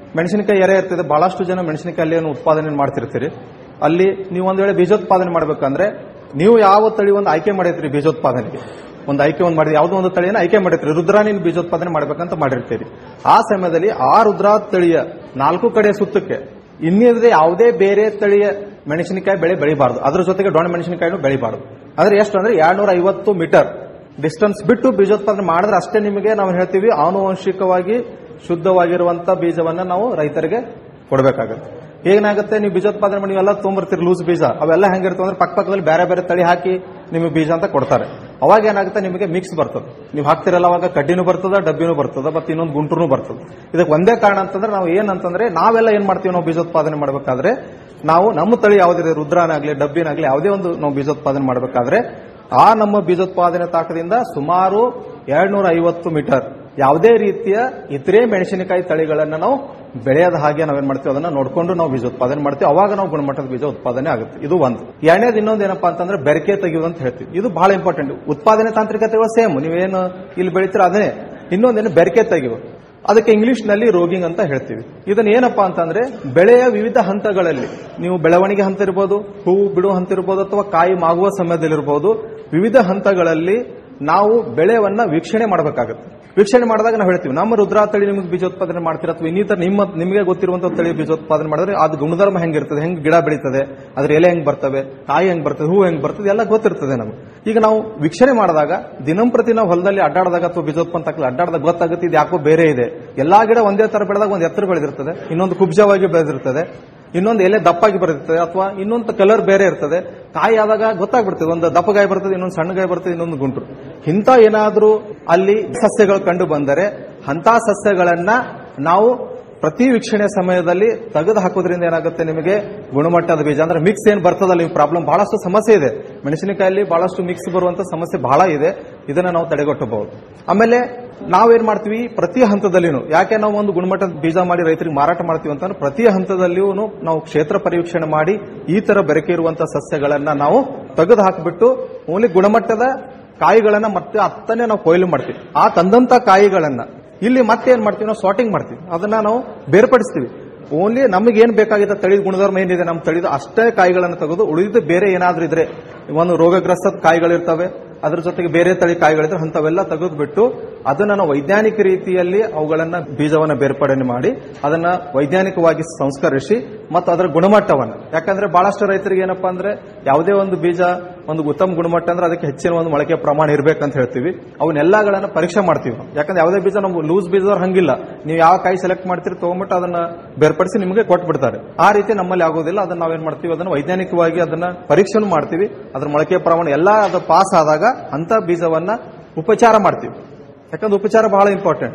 ಮೆಣಸಿನಕಾಯಿ ಎರೆ ಇರ್ತದೆ ಬಹಳಷ್ಟು ಜನ ಮೆಣಸಿನಕಾಯಿ ಅಲ್ಲಿ ಉತ್ಪಾದನೆ ಮಾಡ್ತಿರ್ತೀರಿ ಅಲ್ಲಿ ನೀವು ಒಂದ್ ವೇಳೆ ಬೀಜೋತ್ಪಾದನೆ ಮಾಡ್ಬೇಕಂದ್ರೆ ನೀವು ಯಾವ ತಳಿ ಒಂದು ಆಯ್ಕೆ ಮಾಡಿರ್ತೀರಿ ಬೀಜೋತ್ಪಾದನೆಗೆ ಒಂದು ಆಯ್ಕೆ ಒಂದು ಮಾಡಿದ್ರೆ ಯಾವುದೋ ಒಂದು ತಳಿಯನ್ನು ಆಯ್ಕೆ ಮಾಡಿರ್ತೀರಿ ರುದ್ರಾ ನೀನು ಬೀಜೋತ್ಪಾದನೆ ಮಾಡ್ಬೇಕಂತ ಮಾಡಿರ್ತೀರಿ ಆ ಸಮಯದಲ್ಲಿ ಆ ರುದ್ರಾ ತಳಿಯ ನಾಲ್ಕು ಕಡೆ ಸುತ್ತಕ್ಕೆ ಇನ್ನಿದ್ರೆ ಯಾವುದೇ ಬೇರೆ ತಳಿಯ ಮೆಣಸಿನಕಾಯಿ ಬೆಳೆ ಬೆಳಿಬಾರ್ದು ಅದ್ರ ಜೊತೆಗೆ ಡೊಣ ಮೆಣಸಿನಕಾಯಿನೂ ಬೆಳಿಬಾರ್ದು ಅಂದ್ರೆ ಎಷ್ಟು ಅಂದ್ರೆ ಎರಡ್ನೂರ ಐವತ್ತು ಮೀಟರ್ ಡಿಸ್ಟೆನ್ಸ್ ಬಿಟ್ಟು ಬೀಜೋತ್ಪಾದನೆ ಮಾಡಿದ್ರೆ ಅಷ್ಟೇ ನಿಮಗೆ ನಾವು ಹೇಳ್ತೀವಿ ಆನುವಂಶಿಕವಾಗಿ ಶುದ್ಧವಾಗಿರುವಂತ ಬೀಜವನ್ನ ನಾವು ರೈತರಿಗೆ ಕೊಡಬೇಕಾಗುತ್ತೆ ಏನಾಗುತ್ತೆ ನೀವು ಬೀಜೋತ್ಪಾದನೆ ಮಾಡಿ ನೀವೆಲ್ಲ ತೊಗೊಂಬರ್ತೀರಿ ಲೂಸ್ ಬೀಜ ಅವೆಲ್ಲ ಹೆಂಗಿರ್ತವೆ ಅಂದ್ರೆ ಪಕ್ಕ ಪಕ್ಕದಲ್ಲಿ ಬೇರೆ ಬೇರೆ ತಳಿ ಹಾಕಿ ನಿಮಗೆ ಬೀಜ ಅಂತ ಕೊಡ್ತಾರೆ ಅವಾಗ ಏನಾಗುತ್ತೆ ನಿಮಗೆ ಮಿಕ್ಸ್ ಬರ್ತದೆ ನೀವು ಹಾಕ್ತಿರಲ್ಲ ಅವಾಗ ಕಡ್ಡಿನೂ ಬರ್ತದ ಡಬ್ಬಿನೂ ಬರ್ತದ ಮತ್ತೆ ಇನ್ನೊಂದು ಗುಂಟೂರು ಬರ್ತದೆ ಇದಕ್ಕೆ ಒಂದೇ ಕಾರಣ ಅಂತಂದ್ರೆ ನಾವು ಏನಂತಂದ್ರೆ ನಾವೆಲ್ಲ ಏನ್ ಮಾಡ್ತೀವಿ ನಾವು ಬೀಜೋತ್ಪಾದನೆ ಮಾಡಬೇಕಾದ್ರೆ ನಾವು ನಮ್ಮ ತಳಿ ಯಾವುದಿದೆ ರುದ್ರಾನಾಗ್ಲಿ ಡಬ್ಬಿನಾಗ್ಲಿ ಯಾವುದೇ ಒಂದು ನಾವು ಬೀಜೋತ್ಪಾದನೆ ಮಾಡಬೇಕಾದ್ರೆ ಆ ನಮ್ಮ ಬೀಜೋತ್ಪಾದನೆ ತಾಕದಿಂದ ಸುಮಾರು ಎರಡ್ನೂರ ಐವತ್ತು ಮೀಟರ್ ಯಾವುದೇ ರೀತಿಯ ಇತರೆ ಮೆಣಸಿನಕಾಯಿ ತಳಿಗಳನ್ನ ನಾವು ಬೆಳೆಯದ ಹಾಗೆ ನಾವೇನ್ ಮಾಡ್ತೀವಿ ಅದನ್ನ ನೋಡ್ಕೊಂಡು ನಾವು ಬೀಜ ಉತ್ಪಾದನೆ ಮಾಡ್ತೀವಿ ಅವಾಗ ನಾವು ಗುಣಮಟ್ಟದ ಬೀಜ ಉತ್ಪಾದನೆ ಆಗುತ್ತೆ ಇದು ಒಂದು ಎರಡನೇದು ಇನ್ನೊಂದು ಏನಪ್ಪಾ ಅಂತಂದ್ರೆ ಬೆರಕೆ ತೆಗೆಯುವುದು ಅಂತ ಹೇಳ್ತೀವಿ ಇದು ಬಹಳ ಇಂಪಾರ್ಟೆಂಟ್ ಉತ್ಪಾದನೆ ತಾಂತ್ರಿಕತೆಗಳು ಸೇಮ್ ನೀವೇನು ಇಲ್ಲಿ ಬೆಳಿತೀರ ಅದೇ ಇನ್ನೊಂದೇನು ಬೆರಕೆ ತೆಗೆಯುವುದು ಅದಕ್ಕೆ ಇಂಗ್ಲಿಷ್ ನಲ್ಲಿ ರೋಗಿಂಗ್ ಅಂತ ಹೇಳ್ತೀವಿ ಇದನ್ನ ಏನಪ್ಪಾ ಅಂತಂದ್ರೆ ಬೆಳೆಯ ವಿವಿಧ ಹಂತಗಳಲ್ಲಿ ನೀವು ಬೆಳವಣಿಗೆ ಹಂತ ಇರ್ಬೋದು ಹೂವು ಬಿಡುವ ಹಂತ ಇರ್ಬೋದು ಅಥವಾ ಕಾಯಿ ಮಾಗುವ ಸಮಯದಲ್ಲಿರ್ಬೋದು ವಿವಿಧ ಹಂತಗಳಲ್ಲಿ ನಾವು ಬೆಳೆವನ್ನ ವೀಕ್ಷಣೆ ಮಾಡಬೇಕಾಗುತ್ತೆ ವೀಕ್ಷಣೆ ಮಾಡಿದಾಗ ನಾವು ಹೇಳ್ತೀವಿ ನಮ್ಮ ರುದ್ರಾ ತಳಿ ನಿಮಗೆ ಬೀಜೋತ್ಪಾದನೆ ಮಾಡ್ತೀರಾ ಅಥವಾ ಇನ್ನಿತರ ನಿಮ್ಮ ನಿಮಗೆ ಗೊತ್ತಿರುವಂತ ತಳಿ ಬೀಜೋತ್ಪಾದನೆ ಮಾಡಿದ್ರೆ ಅದು ಗುಣಧರ್ಮ ಹೆಂಗಿರ್ತದೆ ಹೆಂಗ್ ಗಿಡ ಬೆಳೀತದೆ ಅದ್ರ ಎಲೆ ಹೆಂಗ್ ಬರ್ತವೆ ಕಾಯಿ ಹೆಂಗ್ ಬರ್ತದೆ ಹೂ ಹೆಂಗ್ ಬರ್ತದೆ ಎಲ್ಲ ಗೊತ್ತಿರ್ತದೆ ನಮ್ಗೆ ಈಗ ನಾವು ವೀಕ್ಷಣೆ ಮಾಡಿದಾಗ ದಿನಂಪ್ರತಿ ನಾವು ಹೊಲದಲ್ಲಿ ಅಡ್ಡಾಡಿದಾಗ ಅಥವಾ ಬೀಜೋತ್ಪನ್ನ ತಕ್ಕಲಿ ಅಡ್ಡಾಡಿದಾಗ ಗೊತ್ತಾಗುತ್ತೆ ಇದು ಯಾಕೋ ಬೇರೆ ಇದೆ ಎಲ್ಲಾ ಗಿಡ ಒಂದೇ ತರ ಬೆಳೆದಾಗ ಒಂದು ಎತ್ತರ ಬೆಳೆದಿರ್ತದೆ ಇನ್ನೊಂದು ಕುಬ್ಜವಾಗಿ ಬೆಳೆದಿರ್ತದೆ ಇನ್ನೊಂದು ಎಲೆ ದಪ್ಪಾಗಿ ಬರ್ತದೆ ಅಥವಾ ಇನ್ನೊಂದು ಕಲರ್ ಬೇರೆ ಇರ್ತದೆ ಕಾಯಿ ಆದಾಗ ಗೊತ್ತಾಗ್ಬಿಡ್ತದೆ ಒಂದು ದಪ್ಪಗಾಯಿ ಬರ್ತದೆ ಇನ್ನೊಂದು ಸಣ್ಣಗಾಯಿ ಬರ್ತದೆ ಇನ್ನೊಂದು ಗುಂಟು ಇಂಥ ಏನಾದ್ರೂ ಅಲ್ಲಿ ಸಸ್ಯಗಳು ಕಂಡು ಬಂದರೆ ಅಂತ ಸಸ್ಯಗಳನ್ನ ನಾವು ಪ್ರತಿ ವೀಕ್ಷಣೆ ಸಮಯದಲ್ಲಿ ತೆಗೆದು ಹಾಕೋದ್ರಿಂದ ಏನಾಗುತ್ತೆ ನಿಮಗೆ ಗುಣಮಟ್ಟದ ಬೀಜ ಅಂದ್ರೆ ಮಿಕ್ಸ್ ಏನ್ ಬರ್ತದಲ್ಲ ಈ ಪ್ರಾಬ್ಲಮ್ ಬಹಳಷ್ಟು ಸಮಸ್ಯೆ ಇದೆ ಮೆಣಸಿನಕಾಯಲ್ಲಿ ಬಹಳಷ್ಟು ಮಿಕ್ಸ್ ಬರುವಂತ ಸಮಸ್ಯೆ ಬಹಳ ಇದೆ ಇದನ್ನ ನಾವು ತಡೆಗಟ್ಟಬಹುದು ಆಮೇಲೆ ನಾವೇನ್ ಮಾಡ್ತೀವಿ ಪ್ರತಿ ಹಂತದಲ್ಲಿನೂ ಯಾಕೆ ನಾವು ಒಂದು ಗುಣಮಟ್ಟದ ಬೀಜ ಮಾಡಿ ರೈತರಿಗೆ ಮಾರಾಟ ಮಾಡ್ತೀವಿ ಅಂತಂದ್ರೆ ಪ್ರತಿ ಹಂತದಲ್ಲಿಯೂ ನಾವು ಕ್ಷೇತ್ರ ಪರೀಕ್ಷಣೆ ಮಾಡಿ ಈ ತರ ಬೆರಕೆ ಇರುವಂತಹ ಸಸ್ಯಗಳನ್ನ ನಾವು ತೆಗೆದು ಹಾಕಿಬಿಟ್ಟು ಓನ್ಲಿ ಗುಣಮಟ್ಟದ ಕಾಯಿಗಳನ್ನ ಮತ್ತೆ ಹತ್ತನೇ ನಾವು ಕೊಯ್ಲು ಮಾಡ್ತೀವಿ ಆ ತಂದಂತ ಕಾಯಿಗಳನ್ನ ಇಲ್ಲಿ ಮತ್ತೆ ಏನ್ ಮಾಡ್ತೀವಿ ನಾವು ಸಾರ್ಟಿಂಗ್ ಮಾಡ್ತೀವಿ ಅದನ್ನ ನಾವು ಬೇರ್ಪಡಿಸ್ತೀವಿ ಓನ್ಲಿ ನಮಗೆ ಏನ್ ಬೇಕಾಗಿದೆ ತಳಿದ ಗುಣಧರ್ಮ ಏನಿದೆ ನಮ್ಮ ತಳಿದ ಅಷ್ಟೇ ಕಾಯಿಗಳನ್ನು ತೆಗೆದು ಉಳಿದ ಬೇರೆ ಏನಾದ್ರೂ ಇದ್ರೆ ಒಂದು ರೋಗಗ್ರಸ್ತ ಕಾಯಿಗಳಿರ್ತವೆ ಅದ್ರ ಜೊತೆಗೆ ಬೇರೆ ತಳಿ ಕಾಯಿಗಳಿದ್ರೆ ಅಂತವೆಲ್ಲ ತೆಗೆದ್ಬಿಟ್ಟು ಅದನ್ನ ನಾವು ವೈಜ್ಞಾನಿಕ ರೀತಿಯಲ್ಲಿ ಅವುಗಳನ್ನ ಬೀಜವನ್ನ ಬೇರ್ಪಡಣೆ ಮಾಡಿ ಅದನ್ನ ವೈಜ್ಞಾನಿಕವಾಗಿ ಸಂಸ್ಕರಿಸಿ ಮತ್ತು ಅದರ ಗುಣಮಟ್ಟವನ್ನ ಯಾಕಂದ್ರೆ ಬಹಳಷ್ಟು ರೈತರಿಗೆ ಏನಪ್ಪಾ ಅಂದ್ರೆ ಯಾವುದೇ ಒಂದು ಬೀಜ ಒಂದು ಉತ್ತಮ ಗುಣಮಟ್ಟ ಅಂದ್ರೆ ಅದಕ್ಕೆ ಹೆಚ್ಚಿನ ಒಂದು ಮೊಳಕೆ ಪ್ರಮಾಣ ಇರ್ಬೇಕಂತ ಹೇಳ್ತೀವಿ ಅವನ್ನೆಲ್ಲಗಳನ್ನ ಪರೀಕ್ಷೆ ಮಾಡ್ತೀವಿ ನಾವು. ಯಾಕಂದ್ರೆ ಯಾವುದೇ ಬೀಜ ನಾವು ಲೂಸ್ ಬೀಜದವ್ರು ಹಂಗಿಲ್ಲ ನೀವು ಯಾವ ಕಾಯಿ ಸೆಲೆಕ್ಟ್ ಮಾಡ್ತೀರಿ ತಗೊಂಡ್ಬಿಟ್ಟು ಅದನ್ನ ಬೇರ್ಪಡಿಸಿ ನಿಮಗೆ ಕೊಟ್ಬಿಡ್ತಾರೆ ಆ ರೀತಿ ನಮ್ಮಲ್ಲಿ ಆಗೋದಿಲ್ಲ ಅದನ್ನ ನಾವೇನ್ ಮಾಡ್ತೀವಿ ಅದನ್ನ ವೈಜ್ಞಾನಿಕವಾಗಿ ಅದನ್ನ ಪರೀಕ್ಷೆ ಮಾಡ್ತೀವಿ ಅದ್ರ ಮೊಳಕೆ ಪ್ರಮಾಣ ಎಲ್ಲ ಅದು ಪಾಸ್ ಆದಾಗ ಅಂತ ಬೀಜವನ್ನ ಉಪಚಾರ ಮಾಡ್ತೀವಿ ಯಾಕಂದ್ರೆ ಉಪಚಾರ ಬಹಳ ಇಂಪಾರ್ಟೆಂಟ್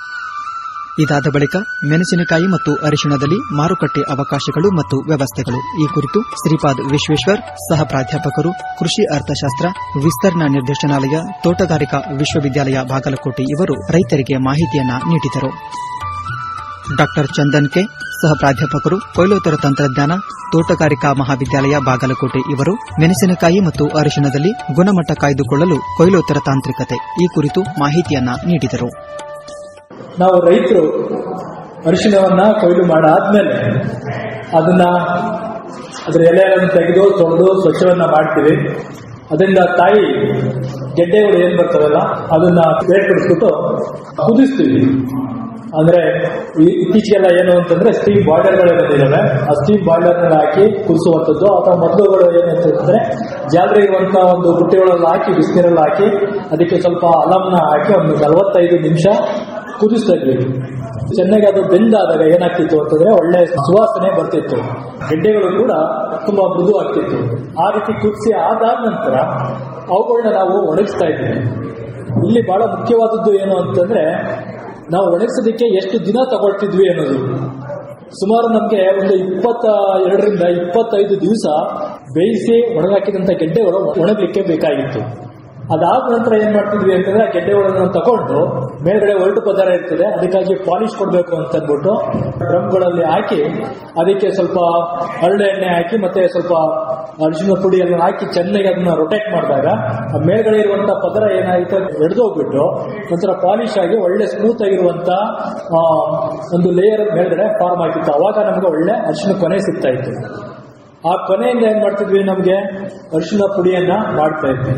ಇದಾದ ಬಳಿಕ ಮೆಣಸಿನಕಾಯಿ ಮತ್ತು ಅರಿಶಿಣದಲ್ಲಿ ಮಾರುಕಟ್ಟೆ ಅವಕಾಶಗಳು ಮತ್ತು ವ್ಯವಸ್ಥೆಗಳು ಈ ಕುರಿತು ಶ್ರೀಪಾದ್ ವಿಶ್ವೇಶ್ವರ್ ಸಹ ಪ್ರಾಧ್ಯಾಪಕರು ಕೃಷಿ ಅರ್ಥಶಾಸ್ತ್ರ ವಿಸ್ತರಣಾ ನಿರ್ದೇಶನಾಲಯ ತೋಟಗಾರಿಕಾ ವಿಶ್ವವಿದ್ಯಾಲಯ ಬಾಗಲಕೋಟೆ ಇವರು ರೈತರಿಗೆ ಮಾಹಿತಿಯನ್ನ ನೀಡಿದರು ಡಾಕ್ಟರ್ ಚಂದನ್ ಕೆ ಸಹ ಪ್ರಾಧ್ಯಾಪಕರು ಕೊಯ್ಲೋತ್ತರ ತಂತ್ರಜ್ಞಾನ ತೋಟಗಾರಿಕಾ ಮಹಾವಿದ್ಯಾಲಯ ಬಾಗಲಕೋಟೆ ಇವರು ಮೆಣಸಿನಕಾಯಿ ಮತ್ತು ಅರಿಶಿಣದಲ್ಲಿ ಗುಣಮಟ್ಟ ಕಾಯ್ದುಕೊಳ್ಳಲು ಕೊಯ್ಲೋತ್ತರ ತಾಂತ್ರಿಕತೆ ಈ ಕುರಿತು ಮಾಹಿತಿಯನ್ನ ನೀಡಿದರು ನಾವು ರೈತರು ಅರಿಶಿಣವನ್ನ ಕೊಯ್ಲು ಮಾಡಾದ್ಮೇಲೆ ಅದನ್ನ ಅದರ ಎಲೆಗಳನ್ನು ತೆಗೆದು ತೊಳೆದು ಸ್ವಚ್ಛವನ್ನ ಮಾಡ್ತೀವಿ ಅದರಿಂದ ತಾಯಿ ಗೆಡ್ಡೆಗಳು ಏನ್ ಬರ್ತವಲ್ಲ ಅದನ್ನ ಬೇರ್ಪಡಿಸ್ಬಿಟ್ಟು ಕುದಿಸ್ತೀವಿ ಅಂದ್ರೆ ಈ- ಇತ್ತೀಚೆಗೆಲ್ಲ ಏನು ಅಂತಂದ್ರೆ ಸ್ಟೀಮ್ ಬಾಯ್ಲರ್ಗಳು ಬಂದಿದ್ದಾವೆ ಆ ಸ್ಟೀಮ್ ಬಾಯ್ಲರ್ ಹಾಕಿ ಕುದಿಸುವಂಥದ್ದು ಅಥವಾ ಮೊದಲುಗಳು ಏನು ಅಂತಂದ್ರೆ ಜಾಲರಿ ಇರುವಂತಹ ಒಂದು ಬುಟ್ಟಿಗಳಲ್ಲಿ ಹಾಕಿ ಬಿಸಿನೀರಲ್ಲಿ ಹಾಕಿ ಅದಕ್ಕೆ ಸ್ವಲ್ಪ ಅಲಂನ ಹಾಕಿ ಒಂದು ನಲವತ್ತೈದು ನಿಮಿಷ ಕುದಿಸ್ತಾ ಇದ್ವಿ ಚೆನ್ನಾಗಿ ಅದು ಬೆಂದಾದಾಗ ಏನಾಗ್ತಿತ್ತು ಅಂತಂದ್ರೆ ಒಳ್ಳೆ ಸುವಾಸನೆ ಬರ್ತಿತ್ತು ಗೆಡ್ಡೆಗಳು ಕೂಡ ತುಂಬಾ ಮೃದು ಆಗ್ತಿತ್ತು ಆ ರೀತಿ ಕುದಿಸಿ ಆದಾದ ನಂತರ ಅವುಗಳನ್ನ ನಾವು ಒಣಗಿಸ್ತಾ ಇದ್ವಿ ಇಲ್ಲಿ ಬಹಳ ಮುಖ್ಯವಾದದ್ದು ಏನು ಅಂತಂದ್ರೆ ನಾವು ಒಣಗಿಸೋದಕ್ಕೆ ಎಷ್ಟು ದಿನ ತಗೊಳ್ತಿದ್ವಿ ಅನ್ನೋದು ಸುಮಾರು ನಮಗೆ ಒಂದು ಇಪ್ಪತ್ತ ಎರಡರಿಂದ ಇಪ್ಪತ್ತೈದು ದಿವಸ ಬೇಯಿಸಿ ಒಣಗಾಕಿದಂತ ಗೆಡ್ಡೆಗಳು ಒಣಗಲಿಕ್ಕೆ ಬೇಕಾಗಿತ್ತು ಅದಾದ ನಂತರ ಏನ್ ಮಾಡ್ತಿದ್ವಿ ಅಂತಂದ್ರೆ ಆ ಗೆಡ್ಡೆಗಳನ್ನು ತಗೊಂಡು ಮೇಲ್ಗಡೆ ಒರಟು ಪದಾರ ಇರ್ತದೆ ಅದಕ್ಕಾಗಿ ಪಾಲಿಶ್ ಕೊಡಬೇಕು ಅಂತ ಅಂದ್ಬಿಟ್ಟು ಡ್ರಮ್ಗಳಲ್ಲಿ ಹಾಕಿ ಅದಕ್ಕೆ ಸ್ವಲ್ಪ ಹರಳು ಎಣ್ಣೆ ಹಾಕಿ ಮತ್ತೆ ಸ್ವಲ್ಪ ಅರಿಶಿನ ಪುಡಿಯನ್ನು ಹಾಕಿ ಚೆನ್ನಾಗಿ ಅದನ್ನ ರೊಟೇಟ್ ಮಾಡಿದಾಗ ಆ ಮೇಲ್ಗಡೆ ಇರುವಂತ ಪದರ ಏನಾಯಿತು ಎಡ್ದೋಗ್ಬಿಟ್ಟು ಒಂಥರ ಪಾಲಿಶ್ ಆಗಿ ಒಳ್ಳೆ ಸ್ಮೂತ್ ಆಗಿರುವಂತ ಆ, ಒಂದು ಲೇಯರ್ ಮೇಲ್ಗಡೆ ಫಾರ್ಮ್ ಆಗಿತ್ತು ಅವಾಗ ನಮ್ಗೆ ಒಳ್ಳೆ ಅರಿಶಿನ ಕೊನೆ ಸಿಗ್ತಾ ಇತ್ತು ಆ ಕೊನೆಯಿಂದ ಏನ್ ಮಾಡ್ತಿದ್ವಿ ನಮ್ಗೆ ಅರಿಶಿನ ಪುಡಿಯನ್ನ ಮಾಡ್ತಾ ಇದ್ವಿ